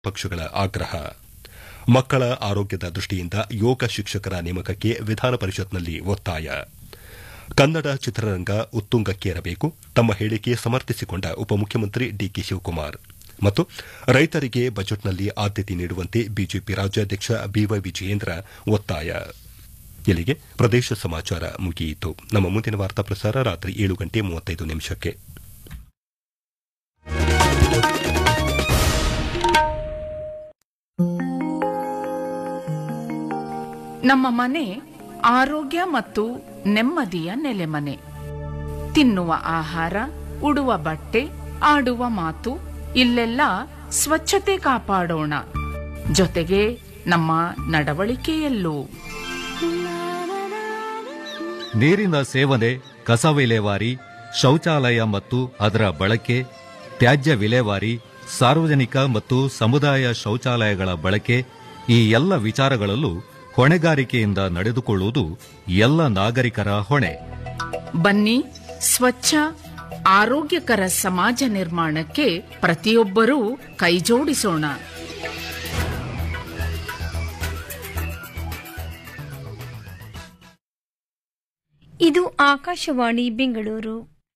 ಪಕ್ಷಗಳ ಆಗ್ರಹ ಮಕ್ಕಳ ಆರೋಗ್ಯದ ದೃಷ್ಟಿಯಿಂದ ಯೋಗ ಶಿಕ್ಷಕರ ನೇಮಕಕ್ಕೆ ವಿಧಾನ ಪರಿಷತ್ನಲ್ಲಿ ಒತ್ತಾಯ ಕನ್ನಡ ಚಿತ್ರರಂಗ ಉತ್ತುಂಗಕ್ಕೇರಬೇಕು ತಮ್ಮ ಹೇಳಿಕೆ ಸಮರ್ಥಿಸಿಕೊಂಡ ಉಪಮುಖ್ಯಮಂತ್ರಿ ಡಿಕೆ ಶಿವಕುಮಾರ್ ಮತ್ತು ರೈತರಿಗೆ ಬಜೆಟ್ನಲ್ಲಿ ಆದ್ಯತೆ ನೀಡುವಂತೆ ಬಿಜೆಪಿ ರಾಜ್ಯಾಧ್ಯಕ್ಷ ಬಿವೈ ವಿಜಯೇಂದ್ರ ಒತ್ತಾಯ ಇಲ್ಲಿಗೆ ಪ್ರದೇಶ ಸಮಾಚಾರ ಮುಗಿಯಿತು ನಮ್ಮ ಮುಂದಿನ ವಾರ್ತಾ ಪ್ರಸಾರ ರಾತ್ರಿ ಏಳು ಗಂಟೆ ಮೂವತ್ತೈದು ನಿಮಿಷಕ್ಕೆ ನಮ್ಮ ಮನೆ ಆರೋಗ್ಯ ಮತ್ತು ನೆಮ್ಮದಿಯ ನೆಲೆಮನೆ ತಿನ್ನುವ ಆಹಾರ ಉಡುವ ಬಟ್ಟೆ ಆಡುವ ಮಾತು ಇಲ್ಲೆಲ್ಲ ಸ್ವಚ್ಛತೆ ಕಾಪಾಡೋಣ ಜೊತೆಗೆ ನಮ್ಮ ನಡವಳಿಕೆಯಲ್ಲೂ ನೀರಿನ ಸೇವನೆ ಕಸ ವಿಲೇವಾರಿ ಶೌಚಾಲಯ ಮತ್ತು ಅದರ ಬಳಕೆ ತ್ಯಾಜ್ಯ ವಿಲೇವಾರಿ ಸಾರ್ವಜನಿಕ ಮತ್ತು ಸಮುದಾಯ ಶೌಚಾಲಯಗಳ ಬಳಕೆ ಈ ಎಲ್ಲ ವಿಚಾರಗಳಲ್ಲೂ ಹೊಣೆಗಾರಿಕೆಯಿಂದ ನಡೆದುಕೊಳ್ಳುವುದು ಎಲ್ಲ ನಾಗರಿಕರ ಹೊಣೆ ಬನ್ನಿ ಸ್ವಚ್ಛ ಆರೋಗ್ಯಕರ ಸಮಾಜ ನಿರ್ಮಾಣಕ್ಕೆ ಪ್ರತಿಯೊಬ್ಬರೂ ಕೈಜೋಡಿಸೋಣ ಇದು ಆಕಾಶವಾಣಿ ಬೆಂಗಳೂರು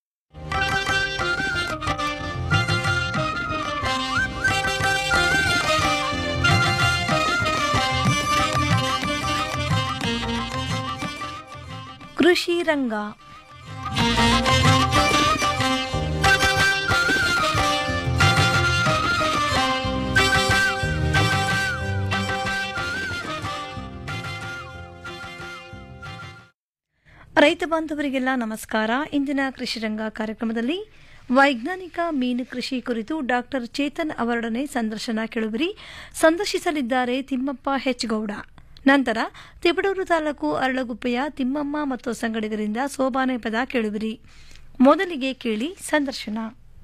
ಕೃಷಿ ರಂಗ ರೈತ ಬಾಂಧವರಿಗೆಲ್ಲ ನಮಸ್ಕಾರ ಇಂದಿನ ಕೃಷಿ ರಂಗ ಕಾರ್ಯಕ್ರಮದಲ್ಲಿ ವೈಜ್ಞಾನಿಕ ಮೀನು ಕೃಷಿ ಕುರಿತು ಡಾಕ್ಟರ್ ಚೇತನ್ ಅವರೊಡನೆ ಸಂದರ್ಶನ ಕೇಳುವಿರಿ ಸಂದರ್ಶಿಸಲಿದ್ದಾರೆ ತಿಮ್ಮಪ್ಪ ಹೆಚ್ಗೌಡ ನಂತರ ತಿಪಡೂರು ತಾಲೂಕು ಅರಳಗುಪ್ಪೆಯ ತಿಮ್ಮಮ್ಮ ಮತ್ತು ಸಂಗಡಿಗರಿಂದ ಸೋಬಾನೆ ಪದ ಕೇಳುವಿರಿ ಮೊದಲಿಗೆ ಕೇಳಿ ಸಂದರ್ಶನ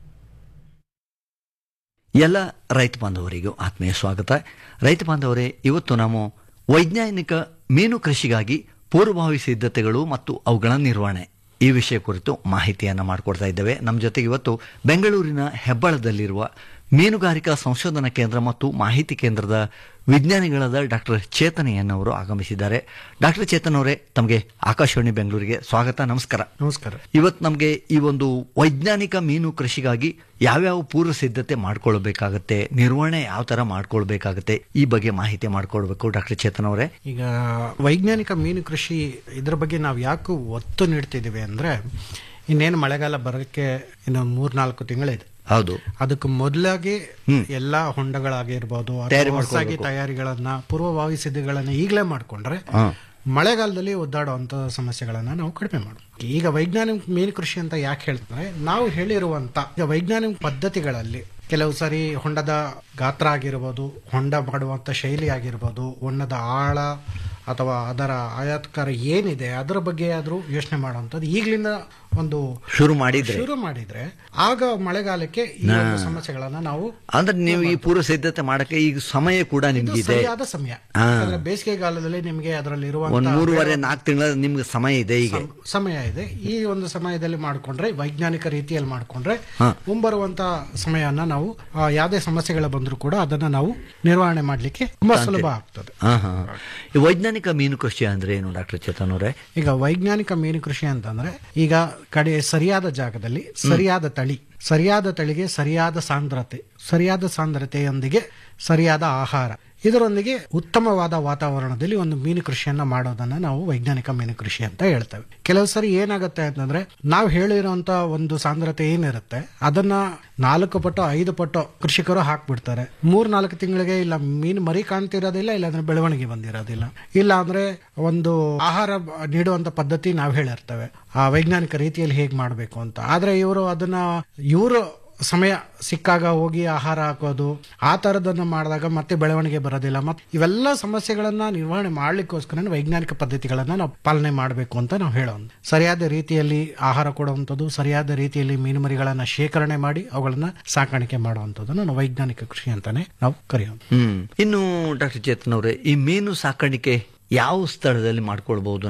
ಎಲ್ಲ ರೈತ ಬಾಂಧವರಿಗೂ ಆತ್ಮೀಯ ಸ್ವಾಗತ ರೈತ ಬಾಂಧವರೇ ಇವತ್ತು ನಾವು ವೈಜ್ಞಾನಿಕ ಮೀನು ಕೃಷಿಗಾಗಿ ಪೂರ್ವಭಾವಿ ಸಿದ್ಧತೆಗಳು ಮತ್ತು ಅವುಗಳ ನಿರ್ವಹಣೆ ಈ ವಿಷಯ ಕುರಿತು ಮಾಹಿತಿಯನ್ನು ಮಾಡಿಕೊಡ್ತಾ ಇದ್ದೇವೆ ನಮ್ಮ ಜೊತೆಗೆ ಇವತ್ತು ಬೆಂಗಳೂರಿನ ಹೆಬ್ಬಳದಲ್ಲಿರುವ ಮೀನುಗಾರಿಕಾ ಸಂಶೋಧನಾ ಕೇಂದ್ರ ಮತ್ತು ಮಾಹಿತಿ ಕೇಂದ್ರದ ವಿಜ್ಞಾನಿಗಳಾದ ಡಾಕ್ಟರ್ ಚೇತನ್ ಎನ್ ಅವರು ಆಗಮಿಸಿದ್ದಾರೆ ಡಾಕ್ಟರ್ ಚೇತನ್ ಅವರೇ ತಮಗೆ ಆಕಾಶವಾಣಿ ಬೆಂಗಳೂರಿಗೆ ಸ್ವಾಗತ ನಮಸ್ಕಾರ ನಮಸ್ಕಾರ ಇವತ್ತು ನಮಗೆ ಈ ಒಂದು ವೈಜ್ಞಾನಿಕ ಮೀನು ಕೃಷಿಗಾಗಿ ಯಾವ್ಯಾವ ಪೂರ್ವ ಸಿದ್ಧತೆ ಮಾಡ್ಕೊಳ್ಬೇಕಾಗತ್ತೆ ನಿರ್ವಹಣೆ ಯಾವ ತರ ಮಾಡ್ಕೊಳ್ಬೇಕಾಗತ್ತೆ ಈ ಬಗ್ಗೆ ಮಾಹಿತಿ ಮಾಡ್ಕೊಳ್ಬೇಕು ಡಾಕ್ಟರ್ ಚೇತನ್ ಅವರೇ ಈಗ ವೈಜ್ಞಾನಿಕ ಮೀನು ಕೃಷಿ ಇದ್ರ ಬಗ್ಗೆ ನಾವು ಯಾಕೆ ಒತ್ತು ನೀಡ್ತಿದ್ದೀವಿ ಅಂದ್ರೆ ಇನ್ನೇನು ಮಳೆಗಾಲ ಬರೋಕ್ಕೆ ಇನ್ನು ಮೂರ್ನಾಲ್ಕು ತಿಂಗಳಿದೆ ಹೌದು ಅದಕ್ಕೆ ಮೊದಲಾಗಿ ಎಲ್ಲಾ ಹೊಂಡಗಳಾಗಿರ್ಬೋದು ಅಥವಾ ತಯಾರಿ ಹೊಸದಾಗಿ ಮಾಡ್ಕೊಳ್ಬೇಕು. ತಯಾರಿಗಳನ್ನ ಪೂರ್ವಭಾವಿ ಸಿದ್ಧಗಳನ್ನ ಈಗಲೇ ಮಾಡ್ಕೊಂಡ್ರೆ ಹಾ. ಮಳೆಗಾಲದಲ್ಲಿ ಒದ್ದಾಡುವಂತ ಸಮಸ್ಯೆಗಳನ್ನ ನಾವು ಕಡಿಮೆ ಮಾಡಬಹುದು ಈಗ ವೈಜ್ಞಾನಿಕ ಮೀನು ಕೃಷಿ ಅಂತ ಯಾಕೆ ಹೇಳ್ತಾರೆ ನಾವು ಹೇಳಿರುವಂತ ಈಗ ವೈಜ್ಞಾನಿಕ ಪದ್ಧತಿಗಳಲ್ಲಿ ಕೆಲವು ಸಾರಿ ಹೊಂಡದ ಗಾತ್ರ ಆಗಿರ್ಬೋದು ಹೊಂಡ ಮಾಡುವಂತ ಶೈಲಿ ಆಗಿರ್ಬೋದು ಹೊಂಡದ ಆಳ ಅಥವಾ ಅದರ ಆಯಾತ್ಕಾರ ಏನಿದೆ ಅದರ ಬಗ್ಗೆ ಆದ್ರೂ ಯೋಚನೆ ಮಾಡುವಂಥದ್ದು ಈಗಲಿಂದ ಒಂದು ಶುರು ಮಾಡಿದ್ರೆ ಶುರು ಮಾಡಿದ್ರೆ ಆಗ ಮಳೆಗಾಲಕ್ಕೆ ಈ ಒಂದು ಸಮಸ್ಯೆಗಳನ್ನ ನಾವು ಅಂದ್ರೆ ನೀವು ಈ ಪೂರ್ವ ಸಿದ್ಧತೆ ಮಾಡಕ್ಕೆ ಈಗ ಸಮಯ ಕೂಡ ಇದು ನಿಮ್ಗಿದೆ ಸರಿಯಾದ ಸಮಯ ಹಾ. ಯಾಕಂದ್ರೆ ಬೇಸಿಗೆಗಾಲದಲ್ಲಿ ನಿಮಗೆ ಅದರಲ್ಲಿ ಒಂದ್ ಮೂರುವರೆ ನಾಲ್ಕು ತಿಂಗಳ ನಿಮ್ಗೆ ಸಮಯ ಇದೆ ಈಗ ಸಮಯ ಇದೆ ಈ ಒಂದು ಸಮಯದಲ್ಲಿ ಮಾಡ್ಕೊಂಡ್ರೆ ವೈಜ್ಞಾನಿಕ ರೀತಿಯಲ್ಲಿ ಮಾಡ್ಕೊಂಡ್ರೆ ಹಾ. ಮುಂಬರುವಂತ ಸಮಯವನ್ನ ನಾವು ಆ, ಯಾವ್ದೇ ಸಮಸ್ಯೆಗಳು ಬಂದರೂ ಕೂಡ ಅದನ್ನ ನಾವು ನಿರ್ವಹಣೆ ಮಾಡ್ಲಿಕ್ಕೆ ತುಂಬಾ ಸುಲಭ ಆಗ್ತದೆ ಹಾ ಹಾ ಈ ವೈಜ್ಞಾನಿಕ ಮೀನು ಕೃಷಿ ಅಂದ್ರೆ ಏನು ಡಾಕ್ಟರ್ ಚೇತನ್ ಅವರೇ ಈಗ ವೈಜ್ಞಾನಿಕ ಮೀನು ಕೃಷಿ ಅಂತಂದ್ರೆ ಈಗ ಕಡೆ ಸರಿಯಾದ ಜಾಗದಲ್ಲಿ ಸರಿಯಾದ ತಳಿ ಸರಿಯಾದ ತಳಿಗೆ ಸರಿಯಾದ ಸಾಂದ್ರತೆ ಸರಿಯಾದ ಸಾಂದ್ರತೆಯೊಂದಿಗೆ ಸರಿಯಾದ ಆಹಾರ ಇದರೊಂದಿಗೆ ಉತ್ತಮವಾದ ವಾತಾವರಣದಲ್ಲಿ ಒಂದು ಮೀನು ಕೃಷಿಯನ್ನ ಮಾಡೋದನ್ನ ನಾವು ವೈಜ್ಞಾನಿಕ ಮೀನು ಕೃಷಿ ಅಂತ ಹೇಳ್ತೇವೆ ಕೆಲವು ಸರಿ ಏನಾಗುತ್ತೆ ಅಂತಂದ್ರೆ ನಾವು ಹೇಳಿರುವಂತ ಒಂದು ಸಾಂದ್ರತೆ ಏನಿರುತ್ತೆ ಅದನ್ನ ನಾಲ್ಕು ಪಟ್ಟು ಐದು ಪಟ್ಟು ಕೃಷಿಕರು ಹಾಕ್ಬಿಡ್ತಾರೆ ಮೂರ್ ನಾಲ್ಕು ತಿಂಗಳಿಗೆ ಇಲ್ಲ ಮೀನು ಮರಿ ಕಾಣ್ತಿರೋದಿಲ್ಲ ಇಲ್ಲಾಂದ್ರೆ ಬೆಳವಣಿಗೆ ಬಂದಿರೋದಿಲ್ಲ ಇಲ್ಲ ಅಂದ್ರೆ ಒಂದು ಆಹಾರ ಬ- ನೀಡುವಂತ ಪದ್ಧತಿ ನಾವು ಹೇಳಿರ್ತೇವೆ ಆ ವೈಜ್ಞಾನಿಕ ರೀತಿಯಲ್ಲಿ ಹೇಗೆ ಮಾಡಬೇಕು ಅಂತ ಆದ್ರೆ ಇವರು ಅದನ್ನ ಇವರು ಸಮಯ ಸಿಕ್ಕಾಗ ಹೋಗಿ ಆಹಾರ ಹಾಕೋದು ಆ ತರದನ್ನ ಮಾಡಿದಾಗ ಮತ್ತೆ ಬೆಳವಣಿಗೆ ಬರೋದಿಲ್ಲ ಮತ್ತೆ ಇವೆಲ್ಲ ಸಮಸ್ಯೆಗಳನ್ನ ನಿರ್ವಹಣೆ ಮಾಡ್ಲಿಕ್ಕೋಸ್ಕರ ವೈಜ್ಞಾನಿಕ ಪದ್ಧತಿಗಳನ್ನ ನಾವು ಪಾಲನೆ ಮಾಡಬೇಕು ಅಂತ ನಾವು ಹೇಳೋದು ಸರಿಯಾದ ರೀತಿಯಲ್ಲಿ ಆಹಾರ ಕೊಡುವಂಥದ್ದು ಸರಿಯಾದ ರೀತಿಯಲ್ಲಿ ಮೀನು ಮರಿಗಳನ್ನ ಶೇಖರಣೆ ಮಾಡಿ ಅವುಗಳನ್ನ ಸಾಕಾಣಿಕೆ ಮಾಡುವಂಥದ್ದನ್ನು ನಾವು ವೈಜ್ಞಾನಿಕ ಕೃಷಿ ಅಂತಾನೆ ನಾವು ಕರೆಯೋದು ಹ್ಮ್ ಇನ್ನು ಡಾಕ್ಟರ್ ಚೇತನ್ ಅವರೇ ಈ ಮೀನು ಸಾಕಾಣಿಕೆ ಯಾವ ಸ್ಥಳದಲ್ಲಿ ಮಾಡ್ಕೊಳ್ಬಹುದು ನಾವು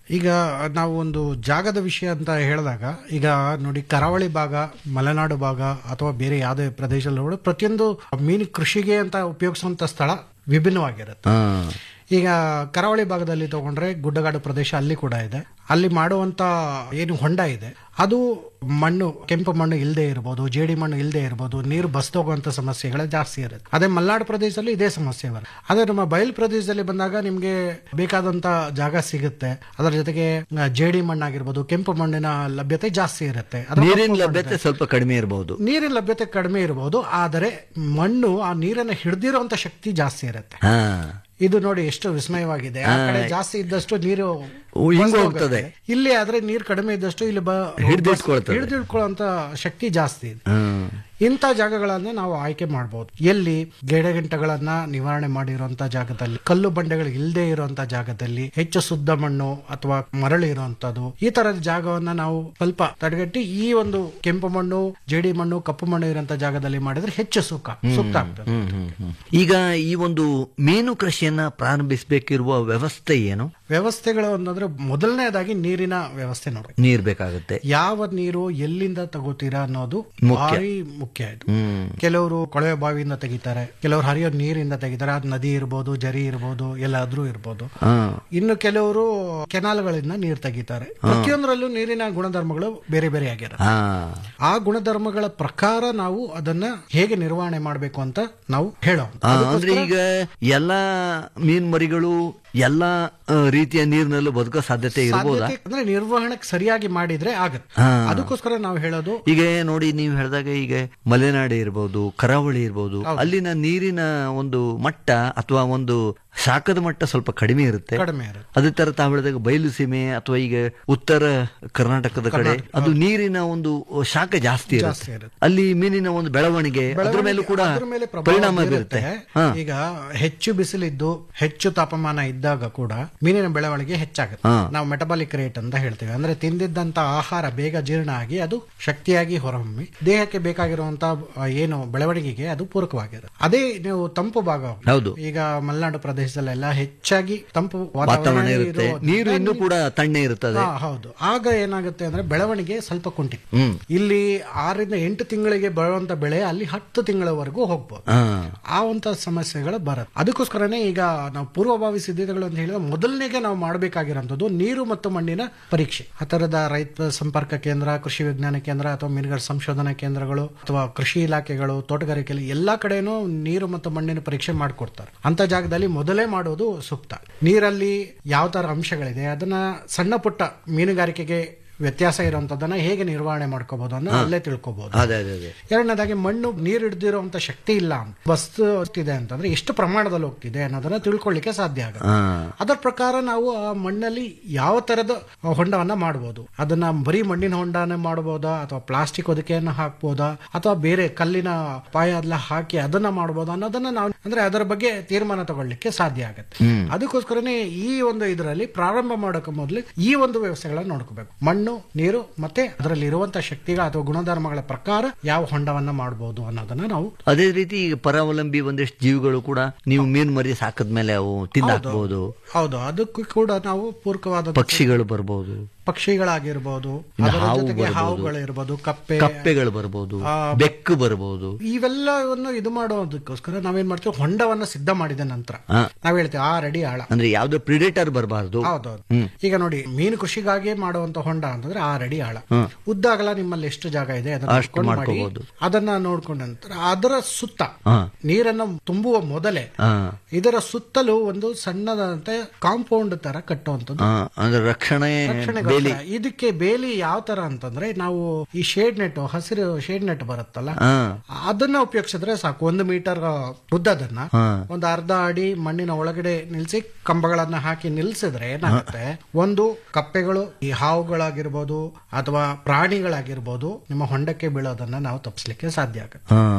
ಈಗ ನಾವು ಒಂದು ಜಾಗದ ವಿಷಯ ಅಂತ ಹೇಳಿದಾಗ ಈಗ ನೋಡಿ ಕರಾವಳಿ ಭಾಗ ಮಲೆನಾಡು ಭಾಗ ಅಥವಾ ಬೇರೆ ಯಾವುದೇ ಪ್ರದೇಶದಲ್ಲಿ ನೋಡಿ ಪ್ರತಿಯೊಂದು ಮೀನು ಕೃಷಿಗೆ ಅಂತ ಉಪಯೋಗಿಸುವಂತ ಸ್ಥಳ ವಿಭಿನ್ನವಾಗಿರುತ್ತೆ ಹಾ ಈಗ ಕರಾವಳಿ ಭಾಗದಲ್ಲಿ ತಗೊಂಡ್ರೆ ಗುಡ್ಡಗಾಡು ಪ್ರದೇಶ ಅಲ್ಲಿ ಕೂಡ ಇದೆ ಅಲ್ಲಿ ಮಾಡುವಂತ ಏನು ಹೊಂಡ ಇದೆ ಅದು ಮಣ್ಣು ಕೆಂಪು ಮಣ್ಣು ಇಲ್ಲದೆ ಇರ್ಬೋದು ಜೇಡಿ ಮಣ್ಣು ಇಲ್ಲದೆ ಇರ್ಬೋದು ನೀರು ಬಸ್ತೋಗುವಂತ ಸಮಸ್ಯೆಗಳೇ ಜಾಸ್ತಿ ಇರುತ್ತೆ ಅದೇ ಮಲೆನಾಡು ಪ್ರದೇಶದಲ್ಲಿ ಇದೇ ಸಮಸ್ಯೆ ಬರುತ್ತೆ ಅದೇ ನಮ್ಮ ಬಯಲು ಪ್ರದೇಶದಲ್ಲಿ ಬಂದಾಗ ನಿಮ್ಗೆ ಬೇಕಾದಂತ ಜಾಗ ಸಿಗುತ್ತೆ ಅದರ ಜೊತೆಗೆ ಆ, ಜೇಡಿ ಮಣ್ಣಾಗಿರ್ಬೋದು ಕೆಂಪು ಮಣ್ಣಿನ ಲಭ್ಯತೆ ಜಾಸ್ತಿ ಇರುತ್ತೆ ಅದ್ರ ನೀರಿನ ಕಪ್ಪು ಮಣ್ಣು ಲಭ್ಯತೆ ಸ್ವಲ್ಪ ಕಡಿಮೆ ಇರಬಹುದು ನೀರಿನ ಲಭ್ಯತೆ ಕಡಿಮೆ ಇರಬಹುದು ಆದರೆ ಮಣ್ಣು ಆ ನೀರನ್ನ ಹಿಡಿದಿರುವಂತ ಶಕ್ತಿ ಜಾಸ್ತಿ ಇರುತ್ತೆ ಹಾ ಇದು ನೋಡಿ ಎಷ್ಟು ವಿಸ್ಮಯವಾಗಿದೆ ಆ ಕಡೆ ಜಾಸ್ತಿ ಇದ್ದಷ್ಟು ನೀರು ಓ, ಹಿಂಗ್ ಬಸ್ದು ಹೋಗ್ತದೆ. ಹೋಗುತ್ತೆ. ಇಲ್ಲಿ ಆದ್ರೆ ನೀರು ಕಡಿಮೆ ಇದ್ದಷ್ಟು ಇಲ್ಲಿ ಹಿಡ್ದಿಟ್ಕೊಳ್ತದೆ. ಹಿಡಿದಿಟ್ಕೊಳ್ಳುವಂತ ಶಕ್ತಿ ಜಾಸ್ತಿ ಇದೆ ಹ್ಮ್ ಇಂಥ ಜಾಗಗಳನ್ನ ನಾವು ಆಯ್ಕೆ ಮಾಡಬಹುದು ಎಲ್ಲಿ ಗೆಡಗಂಟಗಳನ್ನ ನಿವಾರಣೆ ಮಾಡಿರುವಂತ ಜಾಗದಲ್ಲಿ ಕಲ್ಲು ಬಂಡೆಗಳು ಇಲ್ಲದೆ ಇರುವಂತ ಜಾಗದಲ್ಲಿ ಹೆಚ್ಚು ಶುದ್ಧ ಮಣ್ಣು ಅಥವಾ ಮರಳು ಇರುವಂತದ್ದು ಈ ತರದ ಜಾಗವನ್ನ ನಾವು ಸ್ವಲ್ಪ ತಡೆಗಟ್ಟಿ ಈ ಒಂದು ಕೆಂಪು ಮಣ್ಣು ಜೇಡಿ ಮಣ್ಣು ಕಪ್ಪು ಮಣ್ಣು ಇರುವಂತ ಜಾಗದಲ್ಲಿ ಮಾಡಿದ್ರೆ ಹೆಚ್ಚು ಸುಖ ಸೂಕ್ತ ಆಗ್ತದೆ ಹ್ಮ್, ಹ್ಮ್, ಹ್ಮ್. ಈಗ ಈ ಒಂದು ಮೀನು ಕೃಷಿಯನ್ನ ಪ್ರಾರಂಭಿಸಬೇಕಿರುವ ವ್ಯವಸ್ಥೆ ಏನು ವ್ಯವಸ್ಥೆಗಳು ಅಂತಂದ್ರೆ ಮೊದಲನೇದಾಗಿ ನೀರಿನ ವ್ಯವಸ್ಥೆ ನೋಡ್ಬೇಕು ನೀರ್ ಬೇಕಾಗುತ್ತೆ ಯಾವ ನೀರು ಎಲ್ಲಿಂದ ತಗೋತೀರಾ ಅನ್ನೋದು ಮುಖ್ಯ. ಭಾರಿ ಮುಖ್ಯ ಇದು ಹ್ಮ್ ಕೆಲವರು ಕೊಳವೆ ಬಾವಿಯಿಂದ ತೆಗಿತಾರೆ ಕೆಲವರು ಹರಿಯೋ ನೀರಿಂದ ತೆಗಿತಾರೆ ಅದು ನದಿ ಇರ್ಬೋದು ಜರಿ ಇರ್ಬೋದು ಎಲ್ಲಾದ್ರೂ ಇರ್ಬೋದು ಹಾ ಇನ್ನು ಕೆಲವರು ಕೆನಾಲ್ಗಳಿಂದ ನೀರು ತೆಗಿತಾರೆ ಪ್ರತಿಯೊಂದರಲ್ಲೂ ನೀರಿನ ಗುಣಧರ್ಮಗಳು ಬೇರೆ ಬೇರೆ ಆಗಿರುತ್ತೆ ಹಾ ಆ ಗುಣಧರ್ಮಗಳ ಪ್ರಕಾರ ನಾವು ಅದನ್ನ ಹೇಗೆ ನಿರ್ವಹಣೆ ಮಾಡಬೇಕು ಅಂತ ನಾವು ಹೇಳೋ ಆ, ಅಂದ್ರೆ ಈಗ ಎಲ್ಲಾ ಮೀನ್ ಮರಿಗಳು ಎಲ್ಲಾ ಆ, ರೀತಿಯ ನೀರಿನಲ್ಲೂ ಬದುಕೋ ಸಾಧ್ಯತೆ ಇರ್ಬೋದಾ ಸಾಧ್ಯತೆ ಅಂದ್ರೆ ನಿರ್ವಹಣೆ ಸರಿಯಾಗಿ ಮಾಡಿದ್ರೆ ಆಗತ್ತೆ ಹಾ. ಅದಕ್ಕೋಸ್ಕರ ನಾವು ಹೇಳೋದು ಈಗ ನೋಡಿ ನೀವು ಹೇಳಿದಾಗ ಈಗ ಮಲೆನಾಡು ಇರ್ಬೋದು ಕರಾವಳಿ ಇರ್ಬೋದು ಅಲ್ಲಿನ ನೀರಿನ ಒಂದು ಮಟ್ಟ ಅಥವಾ ಒಂದು ಶಾಖದ ಮಟ್ಟ ಸ್ವಲ್ಪ ಕಡಿಮೆ ಇರುತ್ತೆ ಕಡಿಮೆ ಇರುತ್ತೆ ಅದೇ ತರ ತಾವು ಹೇಳಿದಾಗ ಬಯಲು ಸೀಮೆ ಅಥವಾ ಈಗ ಉತ್ತರ ಕರ್ನಾಟಕದ ಕಡೆ ಅದು ನೀರಿನ ಒಂದು ಶಾಖ ಜಾಸ್ತಿ ಜಾಸ್ತಿ ಇರುತ್ತೆ ಇರುತ್ತೆ. ಅಲ್ಲಿ ಮೀನಿನ ಒಂದು ಬೆಳವಣಿಗೆ ಅದ್ರ ಮೇಲೂ ಕೂಡ ಅದ್ರ ಮೇಲೆ ಪ್ರಭಾವ ಪರಿಣಾಮ ಬೀರುತ್ತೆ ಹಾ ಈಗ ಹೆಚ್ಚು ಬಿಸಿಲಿದ್ದು ಹೆಚ್ಚು ತಾಪಮಾನ ಇದ್ದಾಗ ಕೂಡ ಮೀನಿನ ಬೆಳವಣಿಗೆ ಹೆಚ್ಚಾಗುತ್ತೆ ಹಾ. ನಾವು ಮೆಟಬಾಲಿಕ್ ರೇಟ್ ಅಂತ ಹೇಳ್ತೇವೆ ಅಂದ್ರೆ ತಿಂದಿದ್ದಂತ ಆಹಾರ ಬೇಗ ಜೀರ್ಣ ಆಗಿ ಅದು ಶಕ್ತಿಯಾಗಿ ಹೊರಹೊಮ್ಮಿ ದೇಹಕ್ಕೆ ಬೇಕಾಗಿರುವಂತ ಆ, ಏನು ಬೆಳವಣಿಗೆಗೆ ಅದು ಪೂರಕವಾಗಿರುತ್ತೆ ಅದೇ ನೀವು ತಂಪು ಭಾಗ ಹೌದು. ಈಗ ಮಲೆನಾಡು ಪ್ರದೇಶದಲ್ಲೆಲ್ಲ ಹೆಚ್ಚಾಗಿ ತಂಪು ವಾತಾವರಣ ಇರುತ್ತೆ ಇರೋದ್ರಿಂದ ನೀರು ಇನ್ನೂ ಕೂಡ ತಣ್ಣೆ ಇರುತ್ತದೆ ಹಾ, ಹೌದು ಆಗ ಏನಾಗುತ್ತೆ ಅಂದ್ರೆ ಬೆಳವಣಿಗೆ ಸ್ವಲ್ಪ ಕುಂಠಿತ ಹ್ಮ್ ಇಲ್ಲಿ ಆರರಿಂದ ಎಂಟು ತಿಂಗಳಿಗೆ ಬರುವಂತ ಬೆಳೆ ಅಲ್ಲಿ ಹತ್ತು ತಿಂಗಳವರೆಗೂ ಹೋಗ್ಬೋದು ಹಾ ಆ ಒಂದು ಸಮಸ್ಯೆಗಳು ಬರುತ್ತೆ ಅದಕ್ಕೋಸ್ಕರನೇ ಈಗ ನಾವು ಪೂರ್ವಭಾವಿ ಸಿದ್ಧತೆಗಳು ಅಂತ ಹೇಳಿದ್ರೆ ಮೊದಲನೇಗೆ ನಾವು ಮಾಡಬೇಕಾಗಿರೋಂಥದ್ದು ನೀರು ಮತ್ತು ಮಣ್ಣಿನ ಪರೀಕ್ಷೆ ಆ ತರದ ರೈತ ಸಂಪರ್ಕ ಕೇಂದ್ರ ಕೃಷಿ ವಿಜ್ಞಾನ ಕೇಂದ್ರ ಅಥವಾ ಮೀನುಗಾರ ಸಂಶೋಧನಾ ಕೇಂದ್ರಗಳು ಅಥವಾ ಕೃಷಿ ಇಲಾಖೆಗಳು ತೋಟಗಾರಿಕೆ ಎಲ್ಲಾ ಕಡೆನೂ ನೀರು ಮತ್ತು ಮಣ್ಣಿನ ಪರೀಕ್ಷೆ ಮಾಡಿಕೊಡ್ತಾರೆ ಅಂತ ಜಾಗದಲ್ಲಿ ಮೊದಲೇ ಮಾಡೋದು ಸೂಕ್ತ ನೀರಲ್ಲಿ ಯಾವ ತರ ಅಂಶಗಳಿದೆ ಅದನ್ನ ಸಣ್ಣ ಪುಟ್ಟ ಮೀನುಗಾರಿಕೆಗೆ ವ್ಯತ್ಯಾಸ ಇರುವಂತದನ್ನ ಹೇಗೆ ನಿರ್ವಹಣೆ ಮಾಡ್ಕೋಬಹುದು ಅನ್ನೋ ಅಲ್ಲೇ ತಿಳ್ಕೊಬಹುದು ಅದೇ ಅದೇ ಅದೇ ಎರಡನೇದಾಗಿ ಮಣ್ಣು ನೀರು ಹಿಡಿದಿರುವಂತ ಶಕ್ತಿ ಇಲ್ಲ ಬಸ್ತು ಹೋಗ್ತಿದೆ ಅಂತಂದ್ರೆ ಎಷ್ಟು ಪ್ರಮಾಣದಲ್ಲಿ ಹೋಗ್ತಿದೆ ಅನ್ನೋದನ್ನ ತಿಳ್ಕೊಳ್ಳಿಕ್ಕೆ ಸಾಧ್ಯ ಆಗುತ್ತೆ ಹಾ ಅದರ ಪ್ರಕಾರ ನಾವು ಆ ಮಣ್ಣಲ್ಲಿ ಯಾವ ತರದ ಹೊಂಡವನ್ನ ಮಾಡಬಹುದು ಅದನ್ನ ಬರೀ ಮಣ್ಣಿನ ಹೊಂಡನ ಮಾಡಬಹುದಾ ಅಥವಾ ಪ್ಲಾಸ್ಟಿಕ್ ಹೊದಿಕೆಯನ್ನ ಹಾಕ್ಬೋದಾ ಅಥವಾ ಬೇರೆ ಕಲ್ಲಿನ ಪಾಯ ಎಲ್ಲ ಹಾಕಿ ಅದನ್ನ ಮಾಡಬಹುದಾ ಅನ್ನೋದನ್ನ ನಾವು ಅಂದ್ರೆ ಅದರ ಬಗ್ಗೆ ತೀರ್ಮಾನ ತಗೊಳ್ಳಿಕ್ಕೆ ಸಾಧ್ಯ ಆಗುತ್ತೆ ಅದಕ್ಕೋಸ್ಕರನೇ ಈ ಒಂದು ಇದರಲ್ಲಿ ಪ್ರಾರಂಭ ಮಾಡೋಕೆ ಮೊದಲು ಈ ಒಂದು ವ್ಯವಸ್ಥೆಗಳನ್ನ ನೋಡ್ಕೋಬೇಕು ಮಣ್ಣು ನೀರು ಮತ್ತೆ ಅದರಲ್ಲಿ ಇರುವಂತಹ ಶಕ್ತಿಗಳ ಅಥವಾ ಗುಣಧರ್ಮಗಳ ಪ್ರಕಾರ ಯಾವ ಹೊಂಡವನ್ನ ಮಾಡಬಹುದು ಅನ್ನೋದನ್ನ ನಾವು ಅದೇ ರೀತಿ ಈಗ ಪರಾವಲಂಬಿ ಒಂದಿಷ್ಟು ಜೀವಿಗಳು ಕೂಡ ನೀವು ಮೀನು ಮರಿ ಸಾಕದ್ಮೇಲೆ ಅವು ತಿಂದಾಕ್ಬಹುದು ಹೌದು ಅದಕ್ಕೂ ಕೂಡ ನಾವು ಪೂರಕವಾದ ಪಕ್ಷಿಗಳು ಬರ್ಬೋದು ಪಕ್ಷಿಗಳಾಗಿರ್ಬೋದು ಇನ್ನು ಅದರ ಹಾವು ಜೊತೆಗೆ ಬರ್ಬೋದು. ಹಾವುಗಳಿರ್ಬೋದು ಕಪ್ಪೆ ಕಪ್ಪೆಗಳು ಬರ್ಬೋದು ಆ, ಬೆಕ್ಕು ಬರ್ಬೋದು ಇವೆಲ್ಲವನ್ನು ಇದು ಮಾಡೋದಕ್ಕೋಸ್ಕರ ನಾವೇನ್ ಮಾಡ್ತೀವಿ ಹೊಂಡವನ್ನ ಸಿದ್ಧ ಮಾಡಿದ ನಂತರ ಹಾ. ನಾವ್ ಹೇಳ್ತೀವಿ ಆರು ಅಡಿ ಆಳ ಅಂದ್ರೆ ಯಾವ್ದೋ ಪ್ರಿಡೇಟರ್ ಬರಬಾರ್ದು ಹೌದೌದು ಈಗ ನೋಡಿ ಮೀನು ಕೃಷಿಗಾಗಿ ಮಾಡುವಂತ ಹೊಂಡ ಅಂತಂದ್ರೆ ಆರು ಅಡಿ ಆಳ ಹ್ಮ್. ಉದ್ದ ಅಗಲ ನಿಮ್ಮಲ್ಲಿ ಎಷ್ಟು ಜಾಗ ಇದೆ ಅದನ್ನ ಅಷ್ಟು ನೋಡ್ಕೊಂಡು ಮಾಡಿ ಮಾಡ್ಕೋಬಹುದು. ಅದನ್ನ ನೋಡ್ಕೊಂಡ ನಂತರ ಅದರ ಸುತ್ತ ಹಾ. ನೀರನ್ನು ತುಂಬುವ ಮೊದಲೇ ಹಾ. ಇದರ ಸುತ್ತಲೂ ಒಂದು ಸಣ್ಣದಂತೆ ಕಾಂಪೌಂಡ್ ತರ ಕಟ್ಟುವಂಥದ್ದು ಆ, ಅಂದ್ರೆ ರಕ್ಷಣೆ ರಕ್ಷಣೆಗೋಸ್ಕರ. ಬೇಲಿ ಇದಕ್ಕೆ ಬೇಲಿ ಯಾವ ತರ ಅಂತಂದ್ರೆ ನಾವು ಈ ಶೇಡ್ ನೆಟ್ ಹಸಿರು ಶೇಡ್ ನೆಟ್ ಬರುತ್ತಲ್ಲ ಹಾ ಅದನ್ನ ಉಪಯೋಗಿಸಿದ್ರೆ ಸಾಕು ಒಂದು ಮೀಟರ್ ಉದ್ದದನ್ನ ಹಾ. ಒಂದು ಅರ್ಧ ಅಡಿ ಮಣ್ಣಿನ ಒಳಗಡೆ ನಿಲ್ಸಿ ಕಂಬಗಳನ್ನ ಹಾಕಿ ನಿಲ್ಸಿದ್ರೆ ಏನಾಗುತ್ತೆ ಒಂದು ಕಪ್ಪೆಗಳು ಈ ಹಾವುಗಳಾಗಿರ್ಬೋದು ಅಥವಾ ಪ್ರಾಣಿಗಳಾಗಿರ್ಬೋದು ನಿಮ್ಮ ಹೊಂಡಕ್ಕೆ ಬೀಳೋದನ್ನ ನಾವು ತಪ್ಪಿಸ್ಲಿಕ್ಕೆ ಸಾಧ್ಯ ಆಗುತ್ತೆ ಹಾ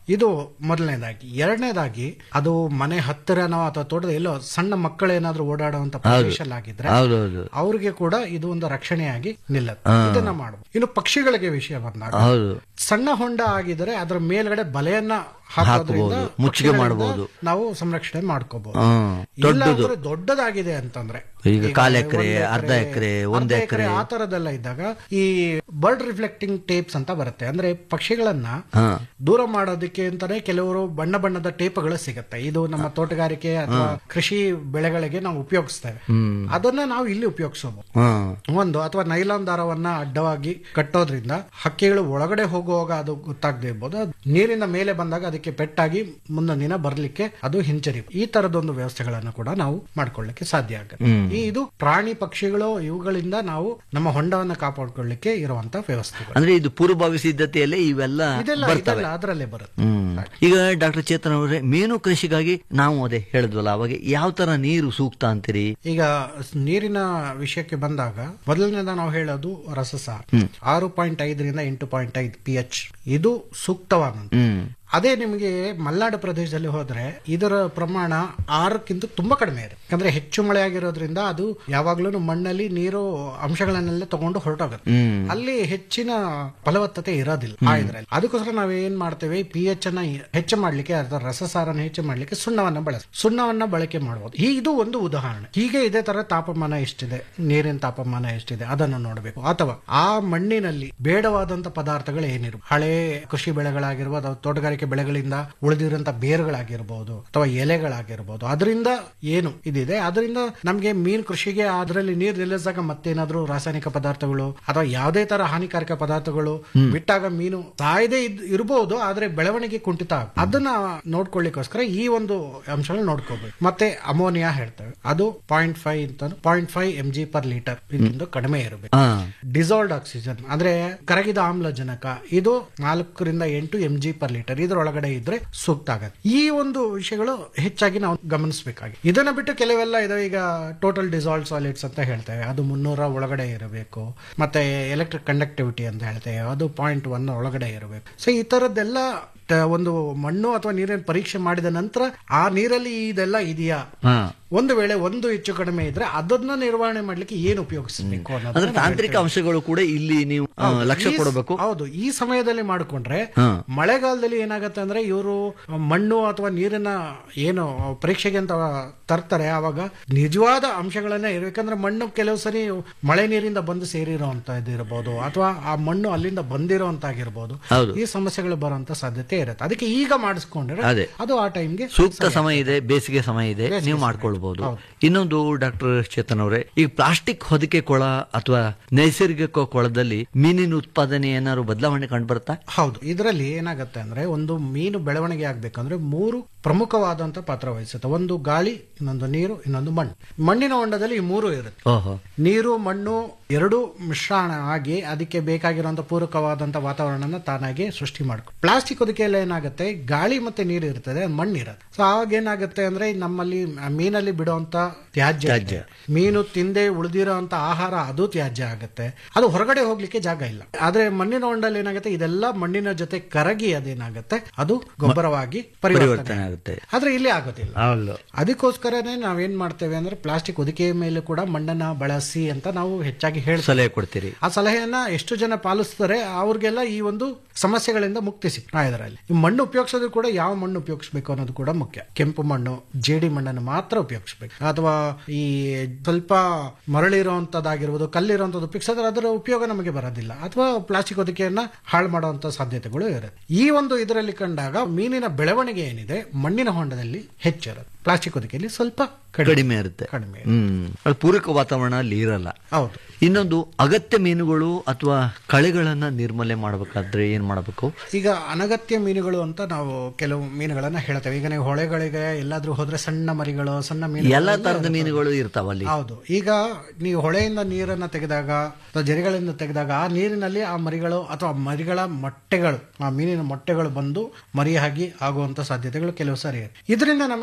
ಇದು ಮೊದಲನೇದಾಗಿ ಎರಡನೇದಾಗಿ ಅದು ಮನೆ ಹತ್ತಿರನೋ ಅಥವಾ ತೋಟದ ಎಲ್ಲೋ ಸಣ್ಣ ಮಕ್ಕಳು ಏನಾದ್ರೂ ಓಡಾಡುವಂತ ಪ್ರದೇಶಲ್ಲಾಗಿದ್ರೆ ಹೌದೌದು ಅವ್ರಿಗೆ ಕೂಡ ಇದು ಒಂದು ರಕ್ಷಣೆಯಾಗಿ ನಿಲ್ಲುತ್ತೆ ಇದನ್ನ ಮಾಡಬಹುದು ಇನ್ನು ಪಕ್ಷಿಗಳಿಗೆ ವಿಷಯ ಬಂದಾಗ ಹೌದು ಸಣ್ಣ ಹೊಂಡ ಆಗಿದ್ರೆ ಅದರ ಮೇಲ್ಗಡೆ ಬಲೆಯನ್ನ ಹಾಕೋದ್ರಿಂದ ಹಾಕಬಹುದು, ಮುಚ್ಚಿಗೆ ಪಕ್ಷಿಗಳಿಂದ ಮಾಡಬಹುದು. ನಾವು ಸಂರಕ್ಷಣೆ ಮಾಡ್ಕೋಬಹುದು ಹ್ಮ್. ಇಲ್ಲ ಅಂದ್ರೆ ದೊಡ್ಡದಾಗಿದೆ ಅಂತಂದ್ರೆ ಈಗ ಕಾಲ್ ಎಕರೆ, ಒಂದು ಅರ್ಧ ಎಕರೆ, ಒಂದು ಅರ್ಧ ಎಕರೆ. ಆ ತರದೆಲ್ಲ ಇದ್ದಾಗ ಈ ಬರ್ಡ್ ರಿಫ್ಲೆಕ್ಟಿಂಗ್ ಟೇಪ್ಸ್ ಅಂತ ಬರುತ್ತೆ ಅಂದ್ರೆ ಪಕ್ಷಿಗಳನ್ನ ಹಾ. ದೂರ ಮಾಡೋದಕ್ಕೆ ಅಂತಾನೆ ಕೆಲವರು ಬಣ್ಣ ಬಣ್ಣದ ಟೇಪ್ಗಳು ಸಿಗುತ್ತೆ ಇದು ನಮ್ಮ ತೋಟಗಾರಿಕೆ ಅಥವಾ ಕೃಷಿ ಬೆಳೆಗಳಿಗೆ ನಾವು ಉಪಯೋಗಿಸ್ತೇವೆ ಅದನ್ನ ನಾವು ಇಲ್ಲಿ ಉಪಯೋಗಿಸಬಹುದು ಹ್ಮ್ ಒಂದು ಅಥವಾ ನೈಲಾನ್ ದಾರವನ್ನ ಅಡ್ಡವಾಗಿ ಕಟ್ಟೋದ್ರಿಂದ ಹಕ್ಕಿಗಳು ಒಳಗಡೆ ಹೋಗುವಾಗ ಅದು ಗೊತ್ತಾಗದೇ ಇರ್ಬೋದು ಅದು ನೀರಿನ ಮೇಲೆ ಬಂದಾಗ ಅದಕ್ಕೆ ಪೆಟ್ಟಾಗಿ ಮುಂದೊಂದು ದಿನ ಬರ್ಲಿಕ್ಕೆ ಅದು ಹಿಂಚರಿ ಈ ತರದೊಂದು ವ್ಯವಸ್ಥೆಗಳನ್ನು ಕೂಡ ನಾವು ಮಾಡ್ಕೊಳ್ಳಿಕ್ಕೆ ಸಾಧ್ಯ ಆಗುತ್ತೆ ಈ ಇದು ಪ್ರಾಣಿ ಪಕ್ಷಿಗಳು ಇವುಗಳಿಂದ ನಾವು ನಮ್ಮ ಹೊಂಡವನ್ನ ಕಾಪಾಡ್ಕೊಳ್ಳಿಕ್ಕೆ ಇರುವಂತ ವ್ಯವಸ್ಥೆಗಳು ಅಂದ್ರೆ ಇದು ಪೂರ್ವಭಾವಿ ಸಿದ್ಧತೆಯಲ್ಲೇ ಇವೆಲ್ಲ ಇದೆಲ್ಲ ಬರ್ತವೆ ಇದೆಲ್ಲ ಅದರಲ್ಲೇ ಬರುತ್ತೆ ಹ್ಮ್ ಈಗ ಡಾಕ್ಟರ್ ಚೇತನ್ ಅವರೇ ಮೀನು ಕೃಷಿಗಾಗಿ ನಾವು ಅದೇ ಹೇಳಿದ್ವಲ್ಲ ಅವಾಗ ಯಾವ ತರ ನೀರು ಸೂಕ್ತ ಅಂತೀರಿ ಈಗ ಸ್- ನೀರಿನ ವಿಷಯಕ್ಕೆ ಬಂದಾಗ ಮೊದಲನೇದ ನಾವು ಹೇಳೋದು ರಸಸಾರ ಆರು ಪಾಯಿಂಟ್ ಐದರಿಂದ ಎಂಟು ಪಾಯಿಂಟ್ ಐದು ಪಿ ಎಚ್ ಇದು ಸೂಕ್ತವಾದಂತ ಹ್ಮ್ ಅದೇ ನಿಮಗೆ ಮಲೆನಾಡು ಪ್ರದೇಶದಲ್ಲಿ ಹೋದ್ರೆ ಇದರ ಪ್ರಮಾಣ ಆರಕ್ಕಿಂತ ತುಂಬಾ ಕಡಿಮೆ ಇದೆ ಯಾಕಂದ್ರೆ ಹೆಚ್ಚು ಮಳೆ ಆಗಿರೋದ್ರಿಂದ ಅದು ಯಾವಾಗ್ಲೂ ಮಣ್ಣಲ್ಲಿ ನೀರು ಅಂಶಗಳನ್ನೆಲ್ಲ ತಗೊಂಡು ಹೊರಟೋಗುತ್ತೆ ಅಲ್ಲಿ ಹೆಚ್ಚಿನ ಫಲವತ್ತತೆ ಇರೋದಿಲ್ಲ ಆ ಇದ್ರಲ್ಲಿ ಅದಕ್ಕೋಸ್ಕರ ನಾವು ಏನ್ ಮಾಡ್ತೇವೆ ಪಿ ಎಚ್ ಅನ್ನ ಹೆಚ್ಚು ಮಾಡ್ಲಿಕ್ಕೆ ಅಥವಾ ರಸಸಾರನ ಹೆಚ್ಚು ಮಾಡ್ಲಿಕ್ಕೆ ಸುಣ್ಣವನ್ನ ಬಳಸ ಸುಣ್ಣವನ್ನ ಬಳಕೆ ಮಾಡಬಹುದು ಈ ಇದು ಒಂದು ಉದಾಹರಣೆ ಹೀಗೆ ಇದೇ ತರ ತಾಪಮಾನ ಎಷ್ಟಿದೆ ನೀರಿನ ತಾಪಮಾನ ಎಷ್ಟಿದೆ ಅದನ್ನು ನೋಡಬೇಕು ಅಥವಾ ಆ ಮಣ್ಣಿನಲ್ಲಿ ಬೇಡವಾದಂತ ಪದಾರ್ಥಗಳು ಏನಿರು ಹಳೆ ಕೃಷಿ ಬೆಳೆಗಳಾಗಿರ್ಬೋದು ಅಥವಾ ತೋಟಗಾರಿಕೆ ಬೆಳೆಗಳಿಂದ ಉಳಿದಿರುವಂತ ಬೇರುಗಳಾಗಿರ್ಬೋದು ಅಥವಾ ಎಲೆಗಳಾಗಿರ್ಬೋದು ಅದರಿಂದ ಏನು ಇದಿದೆ ಅದರಿಂದ ನಮ್ಗೆ ಮೀನು ಕೃಷಿಗೆ ಅದರಲ್ಲಿ ನೀರು ನಿಲ್ಲಿಸಿದಾಗ ಮತ್ತೇನಾದ್ರೂ ರಾಸಾಯನಿಕ ಪದಾರ್ಥಗಳು ಅಥವಾ ಯಾವುದೇ ತರ ಹಾನಿಕಾರಕ ಪದಾರ್ಥಗಳು ಬಿಟ್ಟಾಗ ಮೀನು ಸಾಯದೆ ಇದ್- ಇರ್ಬೋದು ಆದ್ರೆ ಬೆಳವಣಿಗೆ ಕುಂಠಿತ ಆಗುತ್ತೆ. ಅದನ್ನ ನೋಡ್ಕೊಳ್ಳಿಕ್ಕೋಸ್ಕರ ಈ ಒಂದು ಅಂಶಗಳು ನೋಡ್ಕೋಬೇಕು ಮತ್ತೆ ಅಮೋನಿಯಾ ಹೇಳ್ತೇವೆ ಅದು ಪಾಯಿಂಟ್ ಫೈವ್ ಅಂತ point five M G per litre ಇದರಿಂದ ಕಡಿಮೆ ಇರಬೇಕು ಹಾ ಡಿಸಾಲ್ಡ್ ಆಕ್ಸಿಜನ್ ಅಂದ್ರೆ ಕರಗಿದ ಆಮ್ಲಜನಕ ಇದು ನಾಲ್ಕರಿಂದ ಎಂಟು ಎಂ ಜಿ ಪರ್ ಲೀಟರ್ ಇದರೊಳಗಡೆ ಇದ್ರೆ ಸೂಕ್ತ ಆಗತ್ತೆ ಈ ಒಂದು ವಿಷಯಗಳು ಹೆಚ್ಚಾಗಿ ನಾವು ಗಮನಿಸಬೇಕಾಗಿ ಇದನ್ನ ಬಿಟ್ಟು ಕೆಲವೆಲ್ಲ ಇದಾವೆ ಈಗ ಟೋಟಲ್ ಡಿಸಾಲ್ವ್ ಸಾಲಿಡ್ಸ್ ಅಂತ ಹೇಳ್ತೇವೆ ಅದು ಮುನ್ನೂರ ಒಳಗಡೆ ಇರಬೇಕು ಮತ್ತೆ ಎಲೆಕ್ಟ್ರಿಕ್ ಕಂಡಕ್ಟಿವಿಟಿ ಅಂತ ಹೇಳ್ತೇವೆ ಅದು ಪಾಯಿಂಟ್ ಒನ್ ಒಳಗಡೆ ಇರಬೇಕು ಸೊ ಈ ತರದ್ದೆಲ್ಲ ಟ- ಒಂದು ಮಣ್ಣು ಅಥವಾ ನೀರಿನ ಪರೀಕ್ಷೆ ಮಾಡಿದ ನಂತರ ಆ ನೀರಲ್ಲಿ ಇದೆಲ್ಲ ಇದೆಯಾ ಹಾ ಒಂದು ವೇಳೆ ಒಂದು ಹೆಚ್ಚು ಕಡಿಮೆ ಇದ್ರೆ ಅದನ್ನ ನಿರ್ವಹಣೆ ಮಾಡ್ಲಿಕ್ಕೆ ಏನು ಉಪಯೋಗಿಸಬೇಕು ಅಂದ್ರೆ ಅನ್ನೋದನ್ನ ತಾಂತ್ರಿಕ ಅಂಶಗಳು ಕೂಡ ಇಲ್ಲಿ ನೀವು ಆ, ಹೌದು. ಲಕ್ಷ್ಯ ಈ- ಕೊಡಬೇಕು ಹೌದು ಈ ಸಮಯದಲ್ಲಿ ಮಾಡಿಕೊಂಡ್ರೆ ಹಾ. ಮಳೆಗಾಲದಲ್ಲಿ ಏನಾಗತ್ತೆ ಅಂದ್ರೆ ಇವರು ಮಣ್ಣು ಅಥವಾ ನೀರಿನ ಏನು ಪರೀಕ್ಷೆಗೆ ಅಂತ ತರ್ತಾರೆ ಆವಾಗ ನಿಜವಾದ ಅಂಶಗಳನ್ನ ಇರಬೇಕಂದ್ರೆ ಮಣ್ಣು ಕೆಲವು ಸರಿ ಮಳೆ ನೀರಿಂದ ಬಂದು ಸೇರಿರುವಂತದ್ದು ಇರಬಹುದು ಅಥವಾ ಆ ಮಣ್ಣು ಅಲ್ಲಿಂದ ಬಂದಿರುವಂತಾಗಿರ್ಬೋದು ಹೌದು. ಈ ಸಮಸ್ಯೆಗಳು ಬರುವಂತ ಸಾಧ್ಯತೆ ಇರುತ್ತೆ ಅದಕ್ಕೆ ಈಗ ಮಾಡಿಸ್ಕೊಂಡ್ರೆ ಅದೇ. ಅದು ಆ ಟೈಮ್ಗೆ ಸೂಕ್ತ ಸಮಯ ಇದೆ ಬೇಸಿಗೆ ಸಮಯ ಇದೆ ಬೇಸಿಗೆ ನೀವು ಸಮಯ. ಮಾಡ್ಕೊಳ್ಬಹುದು ಹೌದು. ಇನ್ನೊಂದು ಡಾಕ್ಟರ್ ಚೇತನ್ ಅವರೇ ಈ ಪ್ಲಾಸ್ಟಿಕ್ ಹೊದಿಕೆ ಕೊಳ ಅಥವಾ ನೈಸರ್ಗಿಕ ಕೊಳದಲ್ಲಿ ಮೀನಿನ ಉತ್ಪಾದನೆ ಏನಾದ್ರು ಬದಲಾವಣೆ ಕಂಡುಬರುತ್ತಾ ಹೌದು ಇದರಲ್ಲಿ ಏನಾಗುತ್ತೆ ಅಂದ್ರೆ ಒಂದು ಮೀನು ಬೆಳವಣಿಗೆ ಆಗ್ಬೇಕಂದ್ರೆ ಮೂರು ಪ್ರಮುಖವಾದಂತ ಪಾತ್ರ ವಹಿಸುತ್ತೆ ಒಂದು ಗಾಳಿ ಇನ್ನೊಂದು ನೀರು ಇನ್ನೊಂದು ಮಣ್ಣು ಮಣ್ಣಿನ ಹೊಂಡದಲ್ಲಿ ಈ ಮೂರು ಇರುತ್ತೆ ಓಹೋ ನೀರು ಮಣ್ಣು ಎರಡು ಮಿಶ್ರಣ ಆಗಿ ಅದಕ್ಕೆ ಬೇಕಾಗಿರುವಂತ ಪೂರಕವಾದಂತ ವಾತಾವರಣನ ತಾನಾಗಿ ಸೃಷ್ಟಿ ಮಾಡ್ಕೊ ಪ್ಲಾಸ್ಟಿಕ್ ಹೊದಿಕೆಯಲ್ಲಿ ಏನಾಗುತ್ತೆ ಗಾಳಿ ಮತ್ತೆ ನೀರು ಇರ್ತದೆ ಮಣ್ಣು ಇರುತ್ತೆ ಸೊ ಆವಾಗ ಏನಾಗುತ್ತೆ ಅಂದ್ರೆ ನಮ್ಮಲ್ಲಿ ಮೀನಲ್ಲಿ ಬಿಡುವಂತ ತ್ಯಾಜ್ಯ ತ್ಯಾಜ್ಯ. ಇದೆ. ಮೀನು ತಿಂದೆ ಉಳಿದಿರೋಂತ ಆಹಾರ ಅದು ತ್ಯಾಜ್ಯ ಆಗುತ್ತೆ ಅದು ಹೊರಗಡೆ ಹೋಗ್ಲಿಕ್ಕೆ ಜಾಗ ಇಲ್ಲ ಆದ್ರೆ ಮಣ್ಣಿನ ಹೊಂಡಲ್ಲಿ ಏನಾಗುತ್ತೆ ಇದೆಲ್ಲ ಮಣ್ಣಿನ ಜೊತೆ ಕರಗಿ ಅದೇನಾಗುತ್ತೆ ಅದು ಗೊಬ್ಬರವಾಗಿ ಪರಿವರ್ತನೆ ಪರಿವರ್ತನೆ ಆಗುತ್ತೆ ಆದ್ರೆ ಇಲ್ಲಿ ಆಗೋದಿಲ್ಲ ಹೌದು ಅದಕ್ಕೋಸ್ಕರನೇ ನಾವೇನ್ ಮಾಡ್ತೇವೆ ಅಂದ್ರೆ ಪ್ಲಾಸ್ಟಿಕ್ ಹೊದಿಕೆಯ ಮೇಲೆ ಕೂಡ ಮಣ್ಣನ್ನ ಬಳಸಿ ಅಂತ ನಾವು ಹೆಚ್ಚಾಗಿ ಹೇಳ್ತೇವೆ ಸಲಹೆ ಕೊಡ್ತೀರಿ ಆ ಸಲಹೆಯನ್ನ ಎಷ್ಟು ಜನ ಪಾಲಿಸ್ತಾರೆ ಅವ್ರಿಗೆಲ್ಲ ಈ ಒಂದು ಸಮಸ್ಯೆಗಳಿಂದ ಮುಕ್ತಿ ಸಿಗ್ತಾ ಇದರಲ್ಲಿ ಈ ಮಣ್ಣು ಉಪಯೋಗಿಸೋದು ಕೂಡ ಯಾವ ಮಣ್ಣು ಉಪಯೋಗಿಸಬೇಕು ಅನ್ನೋದು ಕೂಡ ಮುಖ್ಯ ಕೆಂಪು ಮಣ್ಣು ಜೇಡಿ ಮಣ್ಣನ್ನು ಮಾತ್ರ ಉಪಯೋಗಿಸಬೇಕು ಅಥವಾ ಈ ಸ್ವಲ್ಪ ಮರಳಿರುವಂತದ್ದಾಗಿರ್ಬೋದು ಕಲ್ಲಿರುವಂತದ್ದು ಉಪಯೋಗಿಸಿದ್ರೆ ಅದರ ಉಪಯೋಗ ನಮಗೆ ಬರೋದಿಲ್ಲ ಅಥವಾ ಪ್ಲಾಸ್ಟಿಕ್ ಹೊದಿಕೆಯನ್ನ ಹಾಳು ಮಾಡುವಂತ ಸಾಧ್ಯತೆಗಳು ಇರುತ್ತೆ ಈ ಒಂದು ಇದರಲ್ಲಿ ಕಂಡಾಗ ಮೀನಿನ ಬೆಳವಣಿಗೆ ಏನಿದೆ ಮಣ್ಣಿನ ಹೊಂಡದಲ್ಲಿ ಹೆಚ್ಚಿರುತ್ತೆ ಪ್ಲಾಸ್ಟಿಕ್ ಹೊದಿಕೆಯಲ್ಲಿ ಸ್ವಲ್ಪ ಕಡಿಮೆ ಇರುತ್ತೆ ಕಡಿಮೆ ಹ್ಮ್ ಅದು ಪೂರಕ ವಾತಾವರಣ ಅಲ್ಲಿ ಇರಲ್ಲ ಹೌದು ಇನ್ನೊಂದು ಅಗತ್ಯ ಮೀನುಗಳು ಅಥವಾ ಕಳೆಗಳನ್ನ ನಿರ್ಮೂಲನೆ ಮಾಡಬೇಕಾದ್ರೆ ಏನ್ ಮಾಡಬೇಕು ಈಗ ಅನಗತ್ಯ ಮೀನುಗಳು ಅಂತ ನಾವು ಕೆಲವು ಮೀನುಗಳನ್ನ ಹೇಳ್ತೇವೆ ಈಗ ನೀವು ಹೊಳೆಗಳಿಗೆ ಎಲ್ಲಾದ್ರೂ ಹೋದ್ರೆ ಸಣ್ಣ ಮರಿಗಳು ಸಣ್ಣ ಮೀನು ಎಲ್ಲಾ ತರದ ಮೀನುಗಳು ಇರ್ತಾವ ಅಲ್ಲಿ ಹೌದು ಈಗ ನೀವು ಹೊಳೆಯಿಂದ ನೀರನ್ನ ತೆಗೆದಾಗ ಅಥವಾ ಜರಿಗಳಿಂದ ತೆಗೆದಾಗ ಆ ನೀರಿನಲ್ಲಿ ಆ ಮರಿಗಳು ಅಥವಾ ಮರಿಗಳ ಮೊಟ್ಟೆಗಳು ಆ ಮೀನಿನ ಮೊಟ್ಟೆಗಳು ಬಂದು ಮರಿಯಾಗಿ ಆಗುವಂತ ಸಾಧ್ಯತೆಗಳು ಕೆಲವು ಸರಿ ಇದೆ ಇದರಿಂದ ನಮಗೆ ಬೆಳವಣಿಗೆ